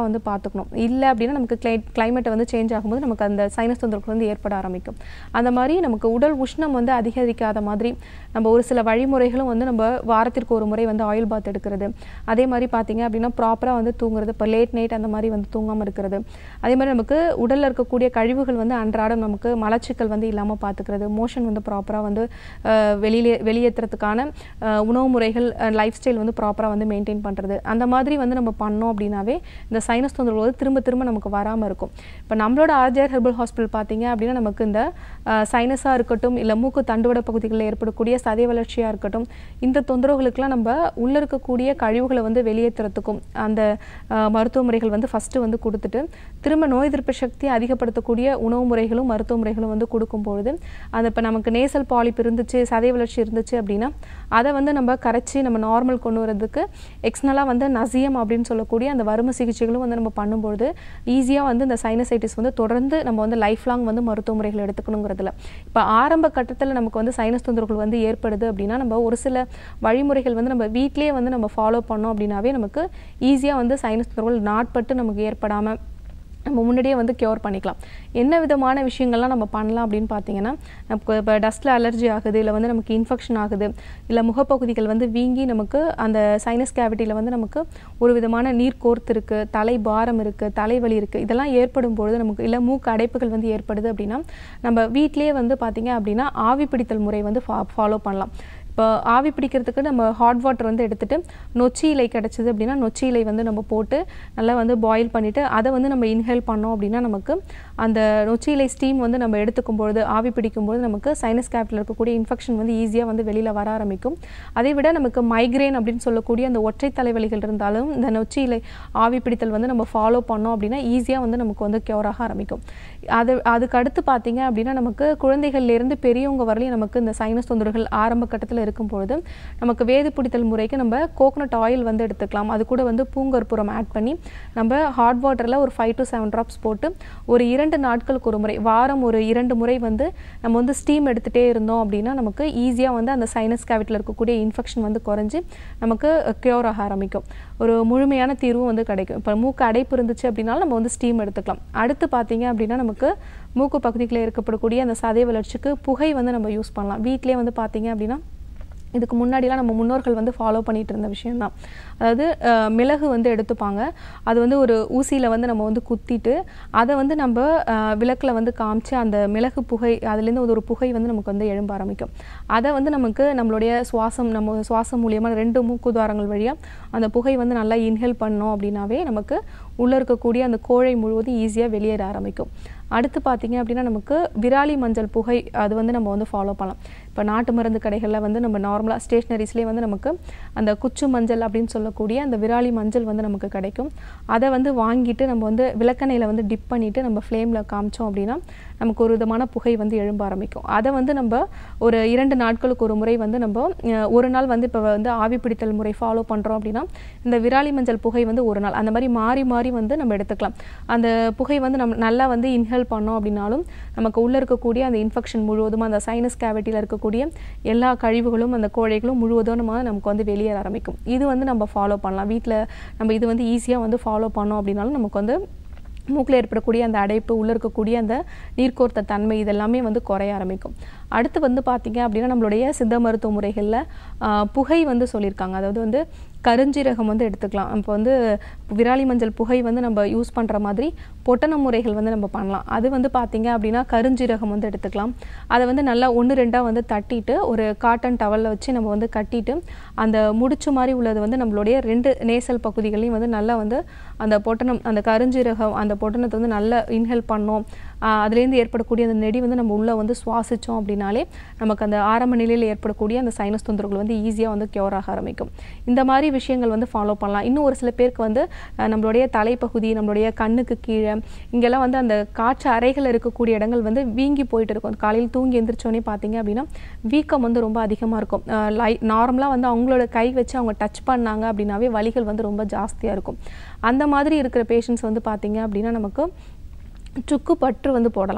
பார்த்துக்கணும் இல்லை அப்படின்னா நமக்கு கிளை கிளைமேட் வந்து சேஞ்ச் ஆகும்போது நமக்கு அந்த சைனஸ் தொந்தரவுகள் வந்து ஏற்பட ஆரம்பிக்கும் அந்த மாதிரி நமக்கு உடல் உஷ்ணம் வந்து அதிகரிக்காத மாதிரி நம்ம ஒரு சில வழிமுறைகளும் வந்து நம்ம வாரத்திற்கு ஒரு முறை வந்து ஆயில் பாத் எடுக்கிறது அதே மாதிரி பார்த்தீங்க அப்படின்னா ப்ராப்பராக வந்து தூங்குறது இப்போ லேட் நைட் அந்த மாதிரி வந்து தூங்காமல் இருக்கிறது அதே மாதிரி நமக்கு உடலில் இருக்கக்கூடிய கழிவுகள் வந்து அன்றாடம் நமக்கு மலச்சிக்கல் வந்து இல்லாமல் பார்த்துக்கிறது மோஷன் வந்து ப்ராப்பராக வந்து அஹ், வெளியிலே வெளியேற்றுறதுக்கான அஹ், உணவு முறைகள் லைஃப் ஸ்டைல் வந்து ப்ராப்பராக வந்து மெயின்டைன் பண்ணுறது அந்த மாதிரி வந்து நம்ம பண்ணோம் அப்படின்னாவே இந்த சைனஸ் தொந்தரவு வந்து திரும்ப திரும்ப நமக்கு வராமல் இருக்கும் இப்போ நம்மளோட ஆர்ஜிஆர் ஹெர்பல் ஹாஸ்பிட்டல் பார்த்தீங்க அப்படின்னா நமக்கு இந்த சைனஸாக இருக்கட்டும் இல்லை மூக்கு தண்டுவட பகுதிகளில் ஏற்படக்கூடிய சதை வளர்ச்சியாக இருக்கட்டும் இந்த தொந்தரவுகளுக்கெல்லாம் நம்ம உள்ள இருக்கக்கூடிய கழிவுகளை வந்து வெளியேற்றுறதுக்கும் அந்த அஹ், மருத்துவ முறைகள் வந்து ஃபஸ்ட்டு வந்து கொடுத்துட்டு திரும்ப நோய் எதிர்ப்பு சக்தி அதிகப்படுத்தக்கூடிய உணவு முறைகளும் மருத்துவ முறைகளும் வந்து கொடுக்கும்பொழுது அது இப்போ நமக்கு நேசல் பாலிப் இருந்துச்சு சதை வளர்ச்சி இருந்துச்சு அப்படின்னா அதை வந்து நம்ம கரைச்சி நம்ம நார்மல் கொண்டு வரதுக்கு எக்ஸ்னலாக வந்து நசியம் அப்படின்னு சொல்லக்கூடிய அந்த வறுமை சிகிச்சைகளும் வந்து நம்ம பண்ணும்பொழுது ஈஸியாக வந்து இந்த சைனசைட்டிஸ் வந்து தொடர்ந்து நம்ம வந்து லைஃப் லாங் வந்து மருத்துவ முறைகள் எடுத்துக்கணுங்கிறதுல இப்போ ஆரம்ப கட்டத்தில் நமக்கு வந்து சைனஸ் தொந்தரவுகள் வந்து ஏற்படுது அப்படின்னா நம்ம ஒரு சில வழிமுறைகள் வந்து நம்ம வீட்டிலேயே வந்து நம்ம ஃபாலோ பண்ணோம் அப்படின்னாவே நமக்கு ஈஸியாக வந்து சைனஸ் தொந்தரவுகள் நாட்பட்டு நமக்கு ஏற்படாமல் நம்ம முன்னாடியே வந்து க்யூர் பண்ணிக்கலாம் என்ன விதமான விஷயங்கள்லாம் நம்ம பண்ணலாம் அப்படின்னு பார்த்தீங்கன்னா நமக்கு இப்போ டஸ்ட்டில் அலர்ஜி ஆகுது இல்லை வந்து நமக்கு இன்ஃபெக்ஷன் ஆகுது இல்லை முகப்பகுதிகள் வந்து வீங்கி நமக்கு அந்த சைனஸ் கேவிட்டியில் வந்து நமக்கு ஒரு விதமான நீர் கோர்த்து இருக்குது தலை பாரம் இருக்குது தலைவலி இருக்குது இதெல்லாம் ஏற்படும் பொழுது நமக்கு இல்லை மூக்கு அடைப்புகள் வந்து ஏற்படுது அப்படின்னா நம்ம வீட்டிலேயே வந்து பார்த்தீங்க அப்படின்னா ஆவி பிடித்தல் முறை வந்து ஃபா ஃபாலோ பண்ணலாம் இப்போ ஆவி பிடிக்கிறதுக்கு நம்ம ஹாட் வாட்டர் வந்து எடுத்துட்டு நொச்சி இலை கிடச்சிது அப்படின்னா நொச்சி இலை வந்து நம்ம போட்டு நல்லா வந்து பாயில் பண்ணிவிட்டு அதை வந்து நம்ம இன்ஹேல் பண்ணோம் அப்படின்னா நமக்கு அந்த நொச்சி இலை ஸ்டீம் வந்து நம்ம எடுத்துக்கும் பொழுது ஆவி பிடிக்கும் பொழுது நமக்கு சைனஸ் கேப்டில் இருக்கக்கூடிய இன்ஃபெக்ஷன் வந்து ஈஸியாக வந்து வெளியில் வர ஆரம்பிக்கும் அதை விட நமக்கு மைக்ரேன் அப்படின்னு சொல்லக்கூடிய அந்த ஒற்றை தலைவலிகள் இருந்தாலும் இந்த நொச்சி இலை ஆவி பிடித்தல் வந்து நம்ம ஃபாலோ பண்ணோம் அப்படின்னா ஈஸியாக வந்து நமக்கு வந்து க்யூர் ஆக ஆரம்பிக்கும் அது அதுக்கு அடுத்து பார்த்தீங்க அப்படின்னா நமக்கு குழந்தைகள்லேருந்து பெரியவங்க வரலையும் நமக்கு இந்த சைனஸ் தொந்தரவுகள் ஆரம்ப கட்டத்தில் இருக்கும் பொழுது நமக்கு வேது பிடித்தல் முறைக்கு நம்ம கோகனட் ஆயில் வந்து எடுத்துக்கலாம் அது கூட வந்து பூங்கற்புரம் ஆட் பண்ணி நம்ம ஹாட் வாட்டரில் ஒரு ஃபைவ் டு செவன் ட்ராப்ஸ் போட்டு ஒரு இரண்டு நாட்களுக்கு ஒரு முறை வாரம் ஒரு இரண்டு முறை வந்து நம்ம வந்து ஸ்டீம் எடுத்துகிட்டே இருந்தோம் அப்படின்னா நமக்கு ஈஸியாக வந்து அந்த சைனஸ் கேவிட்டில் இருக்கக்கூடிய இன்ஃபெக்ஷன் வந்து குறைஞ்சி நமக்கு க்யூர் ஆக ஆரம்பிக்கும் ஒரு முழுமையான தீர்வும் வந்து கிடைக்கும் இப்போ மூக்கு அடைப்பு இருந்துச்சு அப்படின்னாலும் நம்ம வந்து ஸ்டீம் எடுத்துக்கலாம் அடுத்து பார்த்தீங்க அப்படின்னா நமக்கு மூக்கு பகுதிகளில் இருக்கப்படக்கூடிய அந்த சதை வளர்ச்சிக்கு புகை வந்து நம்ம யூஸ் பண்ணலாம் வீட்டிலே வந்து பார்த்தீங்க அப்படின்னா இதுக்கு முன்னாடிலாம் நம்ம முன்னோர்கள் வந்து ஃபாலோ பண்ணிட்டு இருந்த விஷயம்தான் அதாவது அஹ், மிளகு வந்து எடுத்துப்பாங்க அது வந்து ஒரு ஊசியில் வந்து நம்ம வந்து குத்திட்டு அதை வந்து நம்ம அஹ், விளக்குல வந்து காமிச்சு அந்த மிளகு புகை அதுலேருந்து ஒரு புகை வந்து நமக்கு வந்து எழும்ப ஆரம்பிக்கும் அதை வந்து நமக்கு நம்மளுடைய சுவாசம் நம்ம சுவாசம் மூலியமாக ரெண்டு மூக்குத்வாரங்கள் வழியாக அந்த புகை வந்து நல்லா இன்ஹேல் பண்ணோம் அப்படின்னாவே நமக்கு உள்ளே இருக்கக்கூடிய அந்த கோழை முழுவதும் ஈஸியாக வெளியேற ஆரம்பிக்கும் அடுத்து பார்த்தீங்க அப்படின்னா நமக்கு விராலி மஞ்சள் புகை அது வந்து நம்ம வந்து ஃபாலோ பண்ணலாம் இப்போ நாட்டு மருந்து கடைகளில் வந்து நம்ம நார்மலாக ஸ்டேஷ்னரிஸ்லேயே வந்து நமக்கு அந்த குச்சு மஞ்சள் அப்படின்னு சொல்லக்கூடிய அந்த விராலி மஞ்சள் வந்து நமக்கு கிடைக்கும் அதை வந்து வாங்கிட்டு நம்ம வந்து விளக்கெண்ணெயில் வந்து டிப் பண்ணிவிட்டு நம்ம ஃப்ளேமில் காமிச்சோம் அப்படின்னா நமக்கு ஒரு விதமான புகை வந்து எழும்ப ஆரம்பிக்கும் அதை வந்து நம்ம ஒரு இரண்டு நாட்களுக்கு ஒரு முறை வந்து நம்ம அஹ், ஒரு நாள் வந்து இப்போ வந்து ஆவி பிடித்தல் முறை ஃபாலோ பண்ணுறோம் அப்படின்னா இந்த விராலி மஞ்சள் புகை வந்து ஒரு நாள் அந்த மாதிரி மாறி மாறி வந்து நம்ம எடுத்துக்கலாம் அந்த புகை வந்து நம்ம நல்லா வந்து இன்ஹேல் பண்ணோம் அப்படின்னாலும் நமக்கு உள்ளே இருக்கக்கூடிய அந்த இன்ஃபெக்ஷன் முழுவதும் அந்த சைனஸ் கேவிட்டியில் இருக்கக்கூடிய எல்லா கழிவுகளும் அந்த கோழைகளும் முழுவதும் நம்ம நமக்கு வந்து வெளியேற ஆரம்பிக்கும் இது வந்து நம்ம ஃபாலோ பண்ணலாம் வீட்டில் நம்ம இது வந்து ஈஸியாக வந்து ஃபாலோ பண்ணோம் அப்படின்னாலும் நமக்கு வந்து மூக்கில் ஏற்படக்கூடிய அந்த அடைப்பு உள்ளே இருக்கக்கூடிய அந்த நீர்க்கோர்த்த தன்மை இதெல்லாமே வந்து குறைய ஆரம்பிக்கும் அடுத்து வந்து பார்த்தீங்க அப்படின்னா நம்மளுடைய சித்த மருத்துவ முறைகளில் ஆஹ், புகை வந்து சொல்லியிருக்காங்க அதாவது வந்து கருஞ்சீரகம் வந்து எடுத்துக்கலாம் இப்போ வந்து விராலி மஞ்சள் புகை வந்து நம்ம யூஸ் பண்ணுற மாதிரி பொட்டன முறைகள் வந்து நம்ம பண்ணலாம் அது வந்து பார்த்தீங்க அப்படின்னா கருஞ்சீரகம் வந்து எடுத்துக்கலாம் அதை வந்து நல்லா ஒன்று ரெண்டாக வந்து தட்டிட்டு ஒரு காட்டன் டவலில் வச்சு நம்ம வந்து கட்டிட்டு அந்த முடிச்சு மாதிரி உள்ளது வந்து நம்மளுடைய ரெண்டு நேசல் பகுதிகளையும் வந்து நல்லா வந்து அந்த பொட்டனம் அந்த கருஞ்சீரகம் அந்த பொட்டனத்தை வந்து நல்லா இன்ஹேல் பண்ணோம் ஆஹ் அதுலேருந்து ஏற்படக்கூடிய அந்த நெடி வந்து நம்ம உள்ளே வந்து சுவாசித்தோம் அப்படின்னாலே நமக்கு அந்த ஆரம்ப நிலையில் ஏற்படக்கூடிய அந்த சைனஸ் தொந்தரவுகள் வந்து ஈஸியாக வந்து க்யூர் ஆக ஆரம்பிக்கும் இந்த மாதிரி விஷயங்கள் வந்து ஃபாலோ பண்ணலாம் இன்னும் ஒரு சில பேருக்கு வந்து அஹ், நம்மளுடைய தலைப்பகுதி நம்மளுடைய கண்ணுக்கு கீழே இங்கெல்லாம் வந்து அந்த காற்று அறைகள் இருக்கக்கூடிய இடங்கள் வந்து வீங்கி போயிட்டு இருக்கும் காலையில் தூங்கி எந்திரிச்சோடனே பார்த்தீங்க அப்படின்னா வீக்கம் வந்து ரொம்ப அதிகமாக இருக்கும் அஹ், லை நார்மலாக வந்து அவங்களோட கை வச்சு அவங்க டச் பண்ணாங்க அப்படின்னாவே வலிகள் வந்து ரொம்ப ஜாஸ்தியாக இருக்கும் அந்த மாதிரி இருக்கிற பேஷண்ட்ஸ் வந்து பார்த்தீங்க அப்படின்னா நமக்கு சுக்கு பற்று வந்து போடலாம்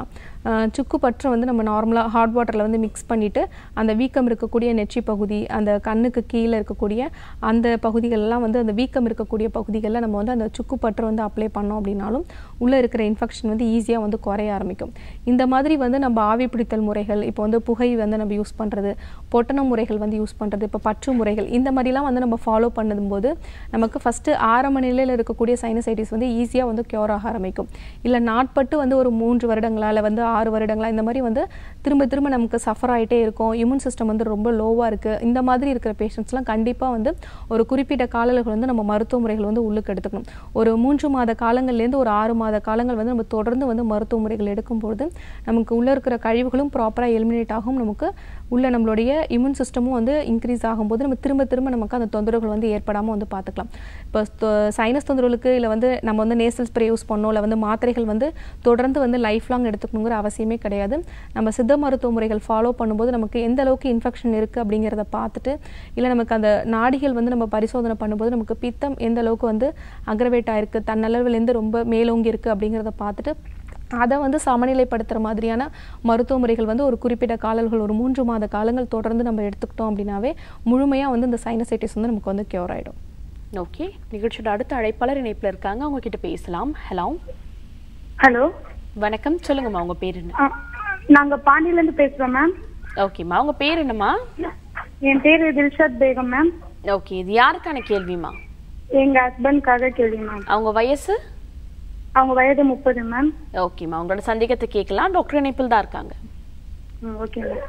அஹ், சுக்கு பற்று வந்து நம்ம நார்மலாக ஹாட் வாட்டரில் வந்து மிக்ஸ் பண்ணிவிட்டு அந்த வீக்கம் இருக்கக்கூடிய நெற்றி பகுதி அந்த கண்ணுக்கு கீழே இருக்கக்கூடிய அந்த பகுதிகளெல்லாம் வந்து அந்த வீக்கம் இருக்கக்கூடிய பகுதிகளில் நம்ம வந்து அந்த சுக்கு பற்று வந்து அப்ளை பண்ணோம் அப்படின்னாலும் உள்ளே இருக்கிற இன்ஃபெக்ஷன் வந்து ஈஸியாக வந்து குறைய ஆரம்பிக்கும் இந்த மாதிரி வந்து நம்ம ஆவி பிடித்தல் முறைகள் இப்போ வந்து புகை வந்து நம்ம யூஸ் பண்ணுறது பொட்டண முறைகள் வந்து யூஸ் பண்ணுறது இப்போ பற்று முறைகள் இந்த மாதிரிலாம் வந்து நம்ம ஃபாலோ பண்ணும்போது நமக்கு ஃபஸ்ட்டு ஆரம்ப நிலையில் இருக்கக்கூடிய சைனசைட்டிஸ் வந்து ஈஸியாக வந்து க்யூர் ஆக ஆரம்பிக்கும் இல்லை நாட்பட்டு வந்து ஒரு மூன்று வருடங்களா இல்லை வந்து ஆறு வருடங்களா இந்த மாதிரி வந்து திரும்ப திரும்ப நமக்கு சஃபர் ஆகிட்டே இருக்கும் இம்யூன் சிஸ்டம் வந்து ரொம்ப லோவாக இருக்குது இந்த மாதிரி இருக்கிற பேஷண்ட்ஸ்லாம் கண்டிப்பாக வந்து ஒரு குறிப்பிட்ட காலங்கள் வந்து நம்ம மருத்துவ முறைகள் வந்து உள்ளுக்கு எடுத்துக்கணும் ஒரு மூன்று மாத காலங்கள்லேருந்து ஒரு ஆறு மாத காலங்கள் வந்து நம்ம தொடர்ந்து வந்து மருத்துவ முறைகள் எடுக்கும்போது நமக்கு உள்ளே இருக்கிற கழிவுகளும் ப்ராப்பராக எலிமினேட் ஆகும் நமக்கு உள்ள நம்மளுடைய இம்யூன் சிஸ்டமும் வந்து இன்க்ரீஸ் ஆகும்போது நம்ம திரும்ப திரும்ப நமக்கு அந்த தொந்தரவுகள் வந்து ஏற்படாமல் வந்து பார்த்துக்கலாம் இப்போ சைனஸ் தொந்தரவுகளுக்கு இல்லை வந்து நம்ம வந்து நேசல் ஸ்ப்ரே யூஸ் பண்ணோம் இல்லை வந்து மாத்திரைகள் வந்து தொடர்ந்து வந்து லைஃப் லாங் எடுத்துக்கணுங்கிற அவசியமே கிடையாது நம்ம சித்த மருத்துவ முறைகள் ஃபாலோ பண்ணும்போது நமக்கு எந்த அளவுக்கு இன்ஃபெக்ஷன் இருக்குது அப்படிங்கிறத பார்த்துட்டு இல்லை நமக்கு அந்த நாடிகள் வந்து நம்ம பரிசோதனை பண்ணும்போது நமக்கு பித்தம் எந்த அளவுக்கு வந்து அக்ரவேட் ஆயிருக்கு தன்னளவிலேருந்து ரொம்ப மேலோங்கி இருக்குது அப்படிங்கிறத பார்த்துட்டு அதை வந்து சமநிலைப்படுத்துகிற மாதிரியான மருத்துவ முறைகள் வந்து ஒரு குறிப்பிட்ட காலங்கள் ஒரு மூன்று மாத காலங்கள் தொடர்ந்து நம்ம எடுத்துக்கிட்டோம் அப்படின்னாவே முழுமையாக வந்து இந்த சைனசைட்டிஸ் வந்து நமக்கு வந்து க்யூர் ஆகிடும் ஓகே நிகழ்ச்சியோட அடுத்த அழைப்பாளர் இணைப்புல இருக்காங்க அவங்க கிட்ட பேசலாம் ஹலோ ஹலோ வணக்கம் சொல்லுங்கம்மா உங்க பேர் என்ன நாங்க பாண்டியில இருந்து பேசுறோம் மேம் ஓகேம்மா உங்க பேர் என்னம்மா என் பேரு தில்ஷாத் பேகம் மேம் ஓகே இது யாருக்கான கேள்விமா எங்க ஹஸ்பண்ட்காக கேள்வி மேம் அவங்க வயசு அவங்க வயது முப்பது மேம் ஓகேம்மா உங்களோட சந்தேகத்தை கேட்கலாம் டாக்டர் இணைப்பில் தான் இருக்காங்க ம், ஓகே மேம்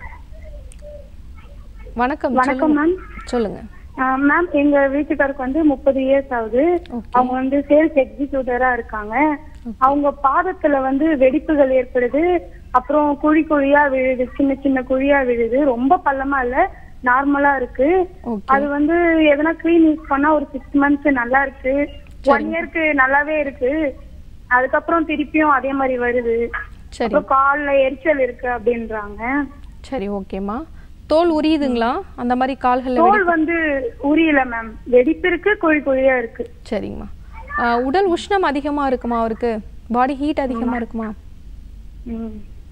வணக்கம் வணக்கம் மேம் சொல்லுங்க மேம் எங்க வீட்டுக்காருக்கு வந்து முப்பது இயர்ஸ் ஆகுது Okay. அவங்க வந்து சேல்ஸ் எக்ஸிக்யூட்டிவா இருக்காங்க அவங்க பாதத்துல வந்து வெடிப்புகள் ஏற்படுது அப்புறம் குழி குழியா விழுது சின்ன சின்ன குழியா விழுது ரொம்ப பள்ளமா இல்ல நார்மலா இருக்கு Okay. அது வந்து எதனா க்ரீம் யூஸ் பண்ணா ஒரு சிக்ஸ் மந்த்ஸ் நல்லா இருக்கு ஒன் இயர்க்கு நல்லாவே இருக்கு அதுக்கப்புறம் திருப்பியும் அதே மாதிரி வருது சரி அப்புறம் கால்ல எரிச்சல் இருக்கு அப்படின்றாங்க சரி ஓகேம்மா தோல் உரியுதுங்களா அந்த மாதிரி கால்களில் தோல் வந்து உரியல மேம் வெடிப்பு இருக்கு குழி குழியா இருக்கு சரிங்கம்மா ஆஹ் உடல் உஷ்ணம் அதிகமாக இருக்குமா அவருக்கு பாடி ஹீட் அதிகமாக இருக்குமா ம்.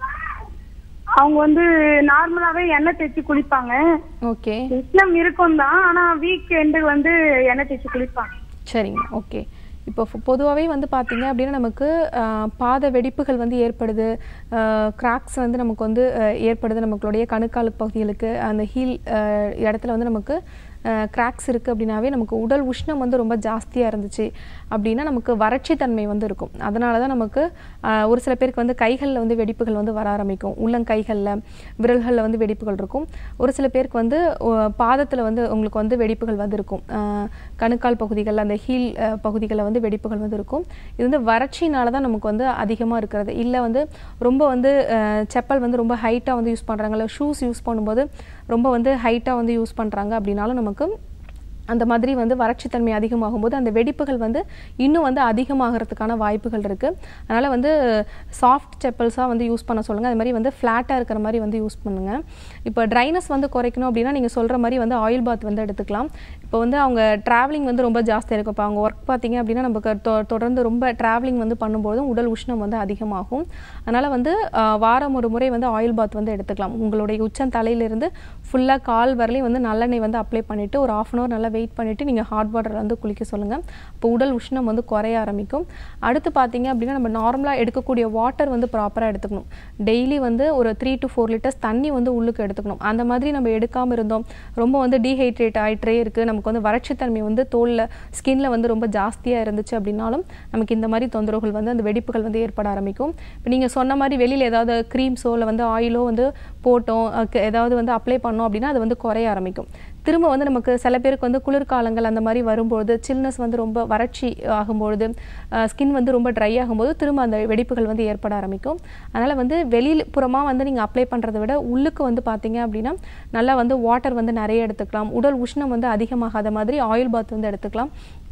அவங்க வந்து நார்மலாவே எண்ணெய் தேய்ச்சி குளிப்பாங்க ஓகே உஷ்ணம் இருக்கும் தான் ஆனா வீக் எண்டு வந்து எண்ணெய் தேய்ச்சி குளிப்பாங்க சரிங்க ஓகே இப்போ பொதுவாகவே வந்து பார்த்தீங்க அப்படின்னா நமக்கு ஆஹ், பாத வெடிப்புகள் வந்து ஏற்படுது கிராக்ஸ் வந்து நமக்கு வந்து ஆஹ், ஏற்படுது நமக்குடைய கணுக்கால் பகுதிகளுக்கு அந்த ஹீல் இடத்துல வந்து நமக்கு கிராக்ஸ் இருக்குது அப்படின்னாவே நமக்கு உடல் உஷ்ணம் வந்து ரொம்ப ஜாஸ்தியாக இருந்துச்சு அப்படின்னா நமக்கு வறட்சி தன்மை வந்து இருக்கும் அதனால தான் நமக்கு ஆஹ், ஒரு சில பேருக்கு வந்து கைகளில் வந்து வெடிப்புகள் வந்து வர ஆரம்பிக்கும் உள்ளங்கைகளில் விரல்களில் வந்து வெடிப்புகள் இருக்கும் ஒரு சில பேருக்கு வந்து பாதத்தில் வந்து உங்களுக்கு வந்து வெடிப்புகள் வந்து இருக்கும் ஆஹ், கணுக்கால் பகுதிகளில் அந்த ஹீல் பகுதிகளில் வந்து வெடிப்புகள் வந்து இருக்கும் இது வந்து வறட்சினால தான் நமக்கு வந்து அதிகமாக இருக்கிறது இல்லை வந்து ரொம்ப வந்து ஆஹ், செப்பல் வந்து ரொம்ப ஹைட்டாக வந்து யூஸ் பண்ணுறாங்க இல்லை ஷூஸ் யூஸ் பண்ணும்போது ரொம்ப வந்து ஹைட்டாக வந்து யூஸ் பண்ணுறாங்க அப்படின்னாலும் நமக்கு அந்த மாதிரி வந்து வறட்சித்தன்மை அதிகமாகும் போது அந்த வெடிப்புகள் வந்து இன்னும் வந்து அதிகமாகிறதுக்கான வாய்ப்புகள் இருக்குது அதனால் வந்து சாஃப்ட் செப்பல்ஸாக வந்து யூஸ் பண்ண சொல்லுங்கள் அது மாதிரி வந்து ஃப்ளாட்டாக இருக்கிற மாதிரி வந்து யூஸ் பண்ணுங்கள் இப்போ ட்ரைனஸ் வந்து குறைக்கணும் அப்படின்னா நீங்கள் சொல்கிற மாதிரி வந்து ஆயில் பாத் வந்து எடுத்துக்கலாம் இப்போ வந்து அவங்க ட்ராவலிங் வந்து ரொம்ப ஜாஸ்தியாக இருக்கும் இப்போ அவங்க ஒர்க் பார்த்தீங்க அப்படின்னா நமக்கு தொ- தொடர்ந்து ரொம்ப ட்ராவலிங் வந்து பண்ணும்போதும் உடல் உஷ்ணம் வந்து அதிகமாகும் அதனால் வந்து ஆஹ், வாரம் ஒரு முறை வந்து ஆயில் பாத் வந்து எடுத்துக்கலாம் உங்களுடைய உச்சம் தலையிலிருந்து ஃபுல்லாக கால் வரலையும் வந்து நல்லெண்ணெய் வந்து அப்ளை பண்ணிவிட்டு ஒரு ஆஃப் அன் ஹவர் நல்லா வெயிட் பண்ணிவிட்டு நீங்கள் ஹாட் வாட்டர் வந்து குளிக்க சொல்லுங்கள் அப்போ உடல் உஷ்ணம் வந்து குறைய ஆரம்பிக்கும் அடுத்து பார்த்தீங்க அப்படின்னா நம்ம நார்மலாக எடுக்கக்கூடிய வாட்டர் வந்து ப்ராப்பராக எடுத்துக்கணும் டெய்லி வந்து ஒரு த்ரீ டு ஃபோர் லிட்டர்ஸ் தண்ணி வந்து உள்ளுக்கு எடுத்துக்கணும் அந்த மாதிரி நம்ம எடுக்காமல் இருந்தோம் ரொம்ப வந்து டீஹைட்ரேட் ஆகிட்டே இருக்குது நமக்கு வந்து வறட்சித்தன்மை வந்து தோலில் ஸ்கின்ல வந்து ரொம்ப ஜாஸ்தியாக இருந்துச்சு அப்படின்னாலும் நமக்கு இந்த மாதிரி தொந்தரவுகள் வந்து அந்த வெடிப்புகள் வந்து ஏற்பட ஆரம்பிக்கும் இப்போ நீங்கள் சொன்ன மாதிரி வெளியில் ஏதாவது க்ரீம்ஸோ இல்லை வந்து ஆயிலோ வந்து போட்டோம் அதுக்கு ஏதாவது வந்து அப்ளை பண்ணோம் அப்படின்னா அது வந்து குறைய ஆரம்பிக்கும் திரும்ப வந்து நமக்கு சில பேருக்கு வந்து குளிர்காலங்கள் அந்த மாதிரி வரும்பொழுது சில்னஸ் வந்து ரொம்ப வறட்சி ஆகும்பொழுது ஸ்கின் வந்து ரொம்ப ட்ரை ஆகும்போது திரும்ப அந்த வெடிப்புகள் வந்து ஏற்பட ஆரம்பிக்கும் அதனால் வந்து வெளியில் புறமாக வந்து நீங்கள் அப்ளை பண்ணுறதை விட உள்ளுக்கு வந்து பார்த்தீங்க அப்படின்னா நல்லா வந்து வாட்டர் வந்து நிறைய எடுத்துக்கலாம் உடல் உஷ்ணம் வந்து அதிகமாகாத மாதிரி ஆயில் பாத் வந்து எடுத்துக்கலாம்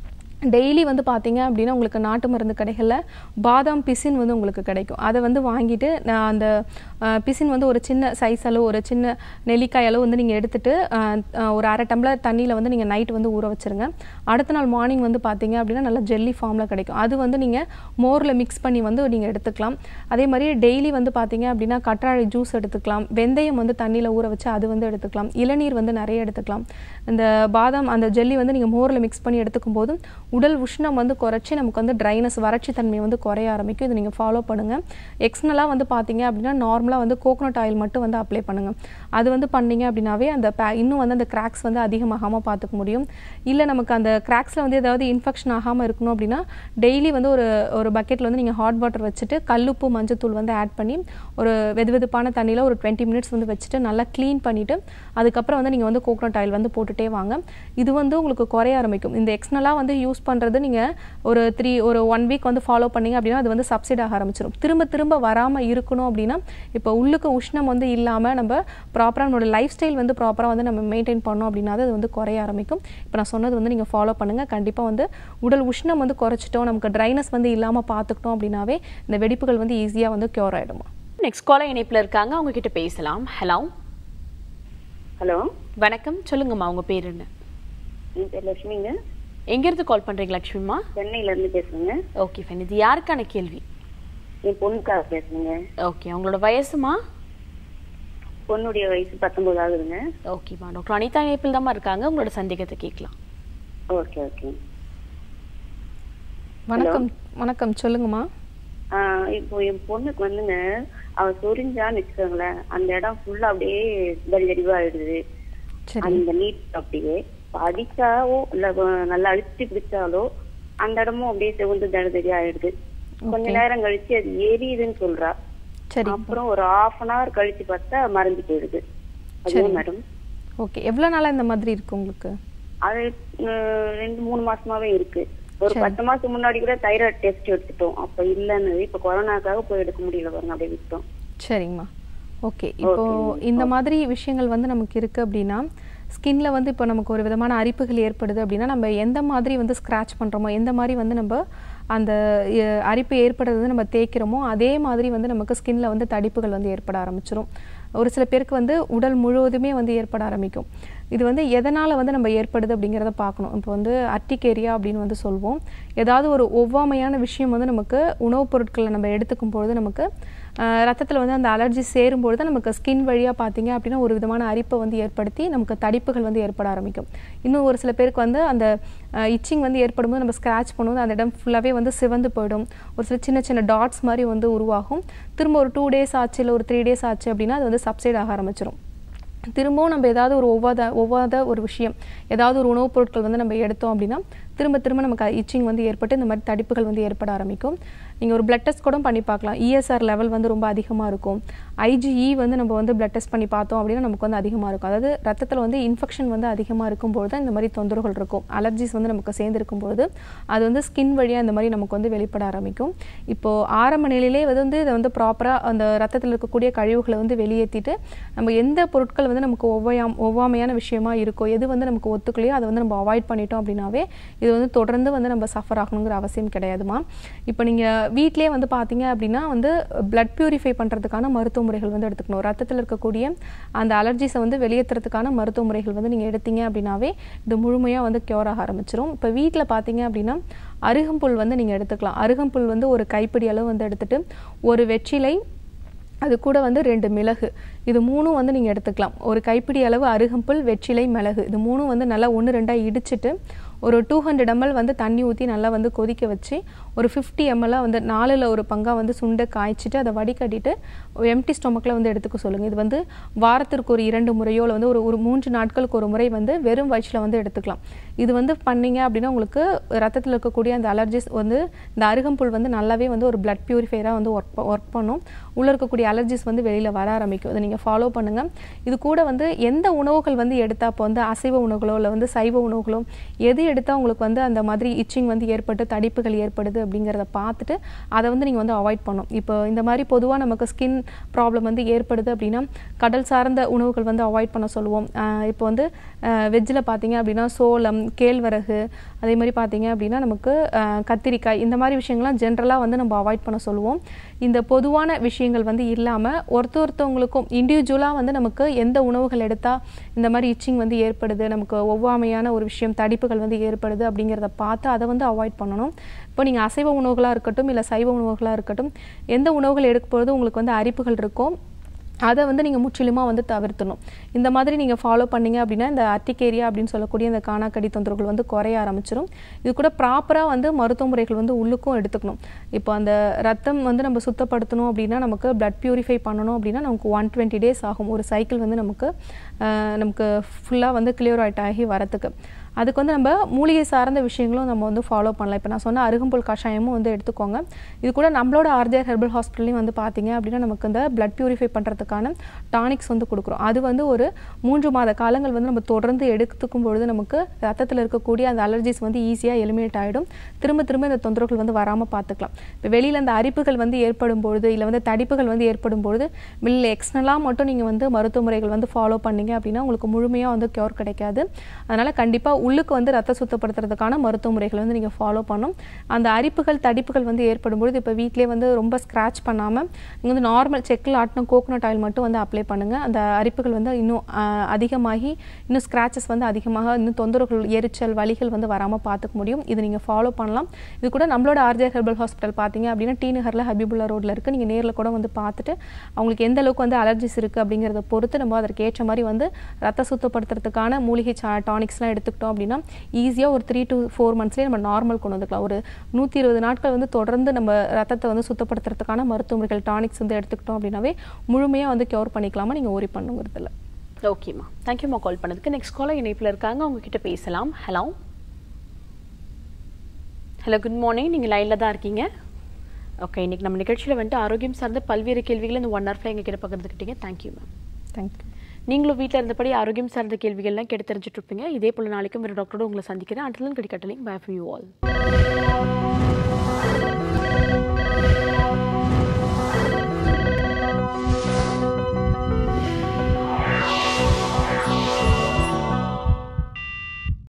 டெய்லி வந்து பார்த்தீங்க அப்படின்னா உங்களுக்கு நாட்டு மருந்து கடைகளில் பாதாம் பிசின் வந்து உங்களுக்கு கிடைக்கும் அதை வந்து வாங்கிட்டு நான் அந்த அஹ், பிசின் வந்து ஒரு சின்ன சைஸ் அளவு ஒரு சின்ன நெல்லிக்காய் அளவு வந்து நீங்கள் எடுத்துட்டு அஹ், அஹ், ஒரு அரை டம்ளர் தண்ணியில் வந்து நீங்கள் நைட் வந்து ஊற வச்சிருங்க அடுத்த நாள் மார்னிங் வந்து பார்த்தீங்க அப்படின்னா நல்லா ஜெல்லி ஃபார்மில் கிடைக்கும் அது வந்து நீங்கள் மோரில் மிக்ஸ் பண்ணி வந்து நீங்கள் எடுத்துக்கலாம் அதே மாதிரி டெய்லி வந்து பார்த்தீங்க அப்படின்னா கற்றாழை ஜூஸ் எடுத்துக்கலாம் வெந்தயம் வந்து தண்ணியில் ஊற வச்சு அது வந்து எடுத்துக்கலாம் இளநீர் வந்து நிறைய எடுத்துக்கலாம் இந்த பாதாம் அந்த ஜெல்லி வந்து நீங்கள் மோரில் மிக்ஸ் பண்ணி எடுத்துக்கும் போது உடல் உஷ்ணம் வந்து குறைச்சி நமக்கு வந்து ட்ரைனஸ் வறட்சி தன்மை வந்து குறைய ஆரம்பிக்கும் இது நீங்கள் ஃபாலோ பண்ணுங்கள் எக்ஸ்னலாக வந்து பார்த்தீங்க அப்படின்னா நார்மலாக வந்து கோகோனட் ஆயில் மட்டும் வந்து அப்ளை பண்ணுங்கள் அது வந்து பண்ணீங்க அப்படின்னாவே அந்த பே இன்னும் வந்து அந்த கிராக்ஸ் வந்து அதிகமாகாமல் பார்த்துக்க முடியும் இல்லை நமக்கு அந்த கிராக்ஸில் வந்து ஏதாவது இன்ஃபெக்ஷன் ஆகாமல் இருக்கணும் அப்படின்னா டெய்லி வந்து ஒரு ஒரு பக்கெட்டில் வந்து நீங்கள் ஹாட் வாட்டர் வச்சுட்டு கல்லுப்பு மஞ்சத்தூள் வந்து ஆட் பண்ணி ஒரு வெதுவெதுப்பான தண்ணியில் ஒரு டுவெண்ட்டி மினிட்ஸ் வந்து வச்சுட்டு நல்லா க்ளீன் பண்ணிவிட்டு அதுக்கப்புறம் வந்து நீங்கள் வந்து கோகோனட் ஆயில் வந்து போட்டுட்டே வாங்க இது வந்து உங்களுக்கு குறைய ஆரம்பிக்கும் இந்த எக்ஸ்னலாக வந்து யூஸ் பண்ணுறது நீங்கள் ஒரு த்ரீ ஒரு ஒன் வீக் வந்து ஃபாலோ பண்ணீங்க அப்படின்னா அது வந்து சப்சிட் ஆக ஆரம்பிச்சிடும் திரும்ப திரும்ப வராமல் இருக்கணும் அப்படின்னா இப்போ உள்ளுக்கு உஷ்ணம் வந்து இல்லாமல் நம்ம ப்ராப்பராக நம்மளோட லைஃப் ஸ்டைல் வந்து ப்ராப்பராக வந்து நம்ம மெயின்டைன் பண்ணோம் அப்படின்னா அது வந்து குறைய ஆரம்பிக்கும் இப்போ நான் சொன்னது வந்து நீங்கள் ஃபாலோ பண்ணுங்கள் கண்டிப்பாக வந்து உடல் உஷ்ணம் வந்து குறைச்சிட்டோம் நமக்கு ட்ரைனஸ் வந்து இல்லாமல் பார்த்துக்கிட்டோம் அப்படின்னாவே இந்த வெடிப்புகள் வந்து ஈஸியாக வந்து க்யூர் ஆகிடுமா நெக்ஸ்ட் காலர் இணைப்புல இருக்காங்க அவங்க கிட்ட பேசலாம் ஹலோ ஹலோ வணக்கம் சொல்லுங்கம்மா உங்க பேர் என்ன என் பேர் லட்சுமிங்க எங்க இருந்து கால் பண்றீங்க லட்சுமிமா சென்னையில இருந்து பேசுறேங்க ஓகே ஃபைன் இது யாருக்கான கேள்வி என் பொண்ணுக்காக பேசுறேங்க ஓகே உங்களோட வயசுமா பொண்ணுடைய வயசு பத்தொன்பது ஆகுதுங்க ஓகேம்மா டாக்டர் அனிதா இணைப்பில் தாம்மா இருக்காங்க உங்களோட சந்தேகத்தை கேட்கலாம் ஓகே ஓகே வணக்கம் வணக்கம் சொல்லுங்கம்மா ஆஹ் இப்போ என் பொண்ணுக்கு வந்துங்க அவ சொரிஞ்சான்னு வச்சுக்கோங்களேன் அந்த இடம் ஃபுல்லா அப்படியே தடி தடிவா ஆயிடுது சரி அந்த நீட் அப்படியே இப்ப அடிச்சாவோ இல்ல வ- நல்லா அழுத்தி பிடிச்சாலோ அந்த இடமும் அப்படியே செவந்து தடி தடி ஆயிடுது கொஞ்ச நேரம் கழிச்சு அது எரியுதுன்னு சொல்றா சரி அப்புறம் ஒரு half அன் hour கழிச்சு பார்த்தா மறைஞ்சு போயிடுது அதுவே மேடம் ஓகே எவ்வளோ நாளாக இந்த மாதிரி இருக்கு உங்களுக்கு அது அஹ், ரெண்டு மூணு மாசமாவே இருக்கு ஒரு பத்து மாசம் முன்னாடி கூட தைராய்டு டெஸ்ட் எடுத்துட்டோம் அப்ப இல்லன்னு இப்ப கொரோனாக்காக போய் எடுக்க முடியல பாருங்க அப்படியே விட்டோம் சரிங்கம்மா ஓகே இப்போ இந்த மாதிரி விஷயங்கள் வந்து நமக்கு இருக்கு அப்படின்னா ஸ்கின்ல வந்து இப்போ நமக்கு ஒரு விதமான அரிப்புகள் ஏற்படுது அப்படின்னா நம்ம எந்த மாதிரி வந்து ஸ்க்ராட்ச் பண்றோமோ எந்த மாதிரி வந்து நம்ம அந்த அஹ், அரிப்பு ஏற்படுறது வந்து நம்ம தேய்க்கிறோமோ அதே மாதிரி வந்து நமக்கு ஸ்கின்ல வந்து தடிப்புகள் வந்து ஏற்பட ஆரம்பிச்சிரும் ஒரு சில பேருக்கு வந்து உடல் முழுவதுமே வந்து ஏற்பட ஆரம்பிக்கும் இது வந்து எதனால் வந்து நம்ம ஏற்படுது அப்படிங்கிறத பார்க்கணும் இப்போ வந்து அட்டிகேரியா அப்படின்னு வந்து சொல்வோம் ஏதாவது ஒரு ஒவ்வாமையான விஷயம் வந்து நமக்கு உணவுப் பொருட்களை நம்ம எடுத்துக்கும் பொழுது நமக்கு ரத்தத்தில் வந்து அந்த அலர்ஜி சேரும்பொழுது நமக்கு ஸ்கின் வழியாக பார்த்தீங்க அப்படின்னா ஒரு விதமான அரிப்பை வந்து ஏற்படுத்தி நமக்கு தடிப்புகள் வந்து ஏற்பட ஆரம்பிக்கும் இன்னும் ஒரு சில பேருக்கு வந்து அந்த இச்சிங் வந்து ஏற்படும்போது நம்ம ஸ்க்ராட்ச் பண்ணும்போது அந்த இடம் ஃபுல்லாகவே வந்து சிவந்து போயிடும் ஒரு சில சின்ன சின்ன டாட்ஸ் மாதிரி வந்து உருவாகும் திரும்ப ஒரு டூ டேஸ் ஆச்சு இல்லை ஒரு த்ரீ டேஸ் ஆச்சு அப்படின்னா அது வந்து சப்சைட் ஆக ஆரம்பிச்சிடும் திரும்பவும் நம்ம ஏதாவது ஒரு ஒவ்வாத ஒவ்வாத ஒரு விஷயம் ஏதாவது ஒரு உணவுப் பொருட்கள் வந்து நம்ம எடுத்தோம் அப்படின்னா திரும்ப திரும்ப நமக்கு இச்சிங் வந்து ஏற்பட்டு இந்த மாதிரி தடிப்புகள் வந்து ஏற்பட ஆரம்பிக்கும் நீங்கள் ஒரு பிளட் டெஸ்ட் கூட பண்ணி பார்க்கலாம் இஎஸ்ஆர் லெவல் வந்து ரொம்ப அதிகமாக இருக்கும் ஐஜிஇ வந்து நம்ம வந்து பிளட் டெஸ்ட் பண்ணி பார்த்தோம் அப்படின்னா நமக்கு வந்து அதிகமாக இருக்கும் அதாவது ரத்தத்தில் வந்து இன்ஃபெக்ஷன் வந்து அதிகமாக இருக்கும்போது தான் இந்த மாதிரி தொந்தரவுகள் இருக்கும் அலர்ஜிஸ் வந்து நமக்கு சேர்ந்துருக்கும் பொழுது அது வந்து ஸ்கின் வழியாக இந்த மாதிரி நமக்கு வந்து வெளிப்பட ஆரம்பிக்கும் இப்போது ஆரம்ப நிலையிலே வந்து இதை வந்து ப்ராப்பராக அந்த ரத்தத்தில் இருக்கக்கூடிய கழிவுகளை வந்து வெளியேற்றிட்டு நம்ம எந்த பொருட்கள் வந்து நமக்கு ஒவ்வாயாம் ஒவ்வாமையான விஷயமா இருக்கோ எது வந்து நமக்கு ஒத்துக்கலையோ அதை வந்து நம்ம அவாய்ட் பண்ணிட்டோம் அப்படின்னாவே இது வந்து தொடர்ந்து வந்து நம்ம சஃபர் ஆகணுங்கிற அவசியம் கிடையாதுமா இப்போ நீங்கள் வீட்டிலே வந்து பார்த்தீங்க அப்படின்னா வந்து பிளட் பியூரிஃபை பண்ணுறதுக்கான மருத்துவ முறைகள் வந்து எடுத்துக்கணும் ரத்தத்தில் இருக்கக்கூடிய அந்த அலர்ஜிஸை வந்து வெளியேற்றுறதுக்கான மருத்துவ முறைகள் வந்து நீங்கள் எடுத்தீங்க அப்படின்னாவே இது முழுமையாக வந்து க்யூர் ஆக ஆரம்பிச்சிரும் இப்போ வீட்டில் பார்த்தீங்க அப்படின்னா அருகம்புல் வந்து நீங்கள் எடுத்துக்கலாம் அருகம்புல் வந்து ஒரு கைப்பிடி அளவு வந்து எடுத்துட்டு ஒரு வெற்றிலை அது கூட வந்து ரெண்டு மிளகு இது மூணும் வந்து நீங்கள் எடுத்துக்கலாம் ஒரு கைப்பிடி அளவு அருகம்புல் வெற்றிலை மிளகு இது மூணும் வந்து நல்லா ஒன்று ரெண்டாக இடிச்சிட்டு ஒரு டூ ஹண்ட்ரட் எம்எல் வந்து தண்ணி ஊற்றி நல்லா வந்து கொதிக்க வச்சு ஒரு ஃபிஃப்டி எம்எல்லாக வந்து நாலில் ஒரு பங்காக வந்து சுண்டை காய்ச்சிட்டு அதை வடிகட்டிட்டு எம்டி ஸ்டொமக்கில் வந்து எடுத்துக்க சொல்லுங்கள் இது வந்து வாரத்திற்கு ஒரு இரண்டு முறையோ இல்லை வந்து ஒரு ஒரு மூன்று நாட்களுக்கு ஒரு முறை வந்து வெறும் வயிற்றில் வந்து எடுத்துக்கலாம் இது வந்து பண்ணீங்க அப்படின்னா உங்களுக்கு ரத்தத்தில் இருக்கக்கூடிய அந்த அலர்ஜிஸ் வந்து இந்த அருகம்புல் வந்து நல்லாவே வந்து ஒரு பிளட் பியூரிஃபையராக வந்து ஒர்க் ஒர்க் பண்ணும் உள்ளே இருக்கக்கூடிய அலர்ஜிஸ் வந்து வெளியில் வர ஆரம்பிக்கும் இதை நீங்கள் ஃபாலோ பண்ணுங்கள் இது கூட வந்து எந்த உணவுகள் வந்து எடுத்தால் இப்போ வந்து அசைவ உணவுகளோ இல்லை வந்து சைவ உணவுகளோ எது எடுத்தால் உங்களுக்கு வந்து அந்த மாதிரி இச்சிங் வந்து ஏற்பட்டு தடிப்புகள் ஏற்படுது இருக்குது அப்படிங்கிறத பார்த்துட்டு அதை வந்து நீங்கள் வந்து அவாய்ட் பண்ணும் இப்போ இந்த மாதிரி பொதுவாக நமக்கு ஸ்கின் ப்ராப்ளம் வந்து ஏற்படுது அப்படின்னா கடல் சார்ந்த உணவுகள் வந்து அவாய்ட் பண்ண சொல்லுவோம் ஆஹ் இப்போ வந்து வெஜ்ஜில் பார்த்தீங்க அப்படின்னா சோளம் கேழ்வரகு அதே மாதிரி பார்த்தீங்க அப்படின்னா நமக்கு ஆஹ் கத்திரிக்காய் இந்த மாதிரி விஷயங்கள்லாம் ஜென்ரலாக வந்து நம்ம அவாய்ட் பண்ண சொல்லுவோம் இந்த பொதுவான விஷயங்கள் வந்து இல்லாமல் ஒருத்த ஒருத்தவங்களுக்கும் இண்டிவிஜுவலாக வந்து நமக்கு எந்த உணவுகள் எடுத்தால் இந்த மாதிரி இச்சிங் வந்து ஏற்படுது நமக்கு ஒவ்வாமையான ஒரு விஷயம் தடிப்புகள் வந்து ஏற்படுது அப்படிங்கிறத பார்த்து அதை வந்து அவாய்ட் பண்ணணும் இப்போ நீங்கள் அசைவ உணவுகளாக இருக்கட்டும் இல்லை சைவ உணவுகளாக இருக்கட்டும் எந்த உணவுகள் எடுக்கும் பொழுது உங்களுக்கு வந்து அரிப்புகள் இருக்கும் அதை வந்து நீங்கள் முற்றிலுமாக வந்து தவிர்த்தணும் இந்த மாதிரி நீங்கள் ஃபாலோ பண்ணீங்க அப்படின்னா இந்த அர்டிகேரியா அப்படின்னு சொல்லக்கூடிய இந்த காணாக்கடி தொந்தரவுகள் வந்து குறைய ஆரம்பிச்சிடும் இது கூட ப்ராப்பராக வந்து மருத்துவ முறைகள் வந்து உள்ளுக்கும் எடுத்துக்கணும் இப்போ அந்த ரத்தம் வந்து நம்ம சுத்தப்படுத்தணும் அப்படின்னா நமக்கு blood பியூரிஃபை பண்ணணும் அப்படின்னா நமக்கு ஒன் டுவெண்ட்டி டேஸ் ஆகும் ஒரு சைக்கிள் வந்து நமக்கு ஆஹ், நமக்கு ஃபுல்லாக வந்து கிளியர் அவுட் ஆகி வரத்துக்கு அதுக்கு வந்து நம்ம மூலிகை சார்ந்த விஷயங்களும் நம்ம வந்து ஃபாலோ பண்ணலாம் இப்போ நான் சொன்ன அருகம்புல் கஷாயமும் வந்து எடுத்துக்கோங்க இது கூட நம்மளோட ஆர்ஜிஆர் ஹெர்பல் ஹாஸ்பிட்டலையும் வந்து பார்த்தீங்க அப்படின்னா நமக்கு இந்த blood பியூரிஃபை பண்ணுறதுக்கான டானிக்ஸ் வந்து கொடுக்குறோம் அது வந்து ஒரு மூன்று மாத காலங்கள் வந்து நம்ம தொடர்ந்து எடுத்துக்கும் பொழுது நமக்கு ரத்தத்தில் இருக்கக்கூடிய அந்த அலர்ஜிஸ் வந்து ஈஸியாக எலிமினேட் ஆகிடும் திரும்ப திரும்ப இந்த தொந்தரவுகள் வந்து வராமல் பார்த்துக்கலாம் இப்போ வெளியில் அந்த அரிப்புகள் வந்து ஏற்படும் பொழுது இல்லை வந்து தடிப்புகள் வந்து ஏற்படும் பொழுது வெளியில் எக்ஸ்டர்னலாக மட்டும் நீங்கள் வந்து மருத்துவ முறைகள் வந்து ஃபாலோ பண்ணீங்க அப்படின்னா உங்களுக்கு முழுமையாக வந்து க்யூர் கிடைக்காது அதனால் கண்டிப்பாக உள்ளுக்கு வந்து ரத்த சுத்தப்படுத்துறதுக்கான மருத்துவ முறைகள் வந்து நீங்கள் ஃபாலோ பண்ணும் அந்த அரிப்புகள் தடிப்புகள் வந்து ஏற்படும் பொழுது இப்போ வீட்டிலே வந்து ரொம்ப ஸ்க்ராட்ச் பண்ணாமல் நீங்கள் வந்து நார்மல் செக்கில் ஆட்டின கோகோனட் ஆயில் மட்டும் வந்து அப்ளை பண்ணுங்கள் அந்த அரிப்புகள் வந்து இன்னும் ஆஹ், அதிகமாகி இன்னும் ஸ்க்ராச்சஸ் வந்து அதிகமாக இன்னும் தொந்தரவுகள் எரிச்சல் வலிகள் வந்து வராமல் பார்த்துக்க முடியும் இது நீங்கள் ஃபாலோ பண்ணலாம் இது கூட நம்மளோட ஆர்ஜிஆர் ஹெர்பல் ஹாஸ்பிட்டல் பார்த்தீங்க அப்படின்னா டி நகரில் ஹபிபுல்லா ரோட்டில் இருக்குது நீங்கள் நேரில் கூட வந்து பார்த்துட்டு அவங்களுக்கு எந்த அளவுக்கு வந்து அலர்ஜிஸ் இருக்குது அப்படிங்கிறத பொறுத்து நம்ம அதற்கு ஏற்ற மாதிரி வந்து ரத்த சுத்தப்படுத்துறதுக்கான மூலிகை சா டானிக்ஸ்லாம் எடுத்துக்கிட்டோம் அப்படின்னா ஈஸியாக ஒரு த்ரீ டு ஃபோர் மந்த்ஸ்லேயே நம்ம நார்மல் கொண்டு வந்துக்கலாம் ஒரு நூற்றி இருபது நாட்கள் வந்து தொடர்ந்து நம்ம ரத்தத்தை வந்து சுத்தப்படுத்துறதுக்கான மருத்துவ முறைகள் டானிக்ஸ் வந்து எடுத்துக்கிட்டோம் அப்படின்னாவே முழுமையாக வந்து க்யூர் பண்ணிக்கலாமா நீங்கள் ஓரி பண்ணுங்கிறது இல்லை ஓகேம்மா தேங்க்யூம்மா கால் பண்ணதுக்கு நெக்ஸ்ட் காலர் இணைப்பில் இருக்காங்க அவங்க கிட்ட பேசலாம் ஹலோ ஹலோ குட் மார்னிங் நீங்கள் லைனில் தான் இருக்கீங்க ஓகே இன்னைக்கு நம்ம நிகழ்ச்சியில் வந்துட்டு ஆரோக்கியம் சார்ந்த பல்வேறு கேள்விகளை இந்த ஒன் ஹவர்ல எங்க கிட்ட பகிர்ந்துக்கிட்டீங்க தேங்க்யூ மேம் தேங்க்யூ நீங்களும் வீட்டில் இருந்தபடி ஆரோக்கியம் சார்ந்த கேள்விகள்லாம் கேட்டு தெரிஞ்சுட்டு இருப்பீங்க இதே போல் நாளைக்கும் ஒரு டாக்டரோட உங்களை சந்திக்கிறேன் அண்டலன் கடிக்கட்டலிங் பை ஃபார் யூ ஆல்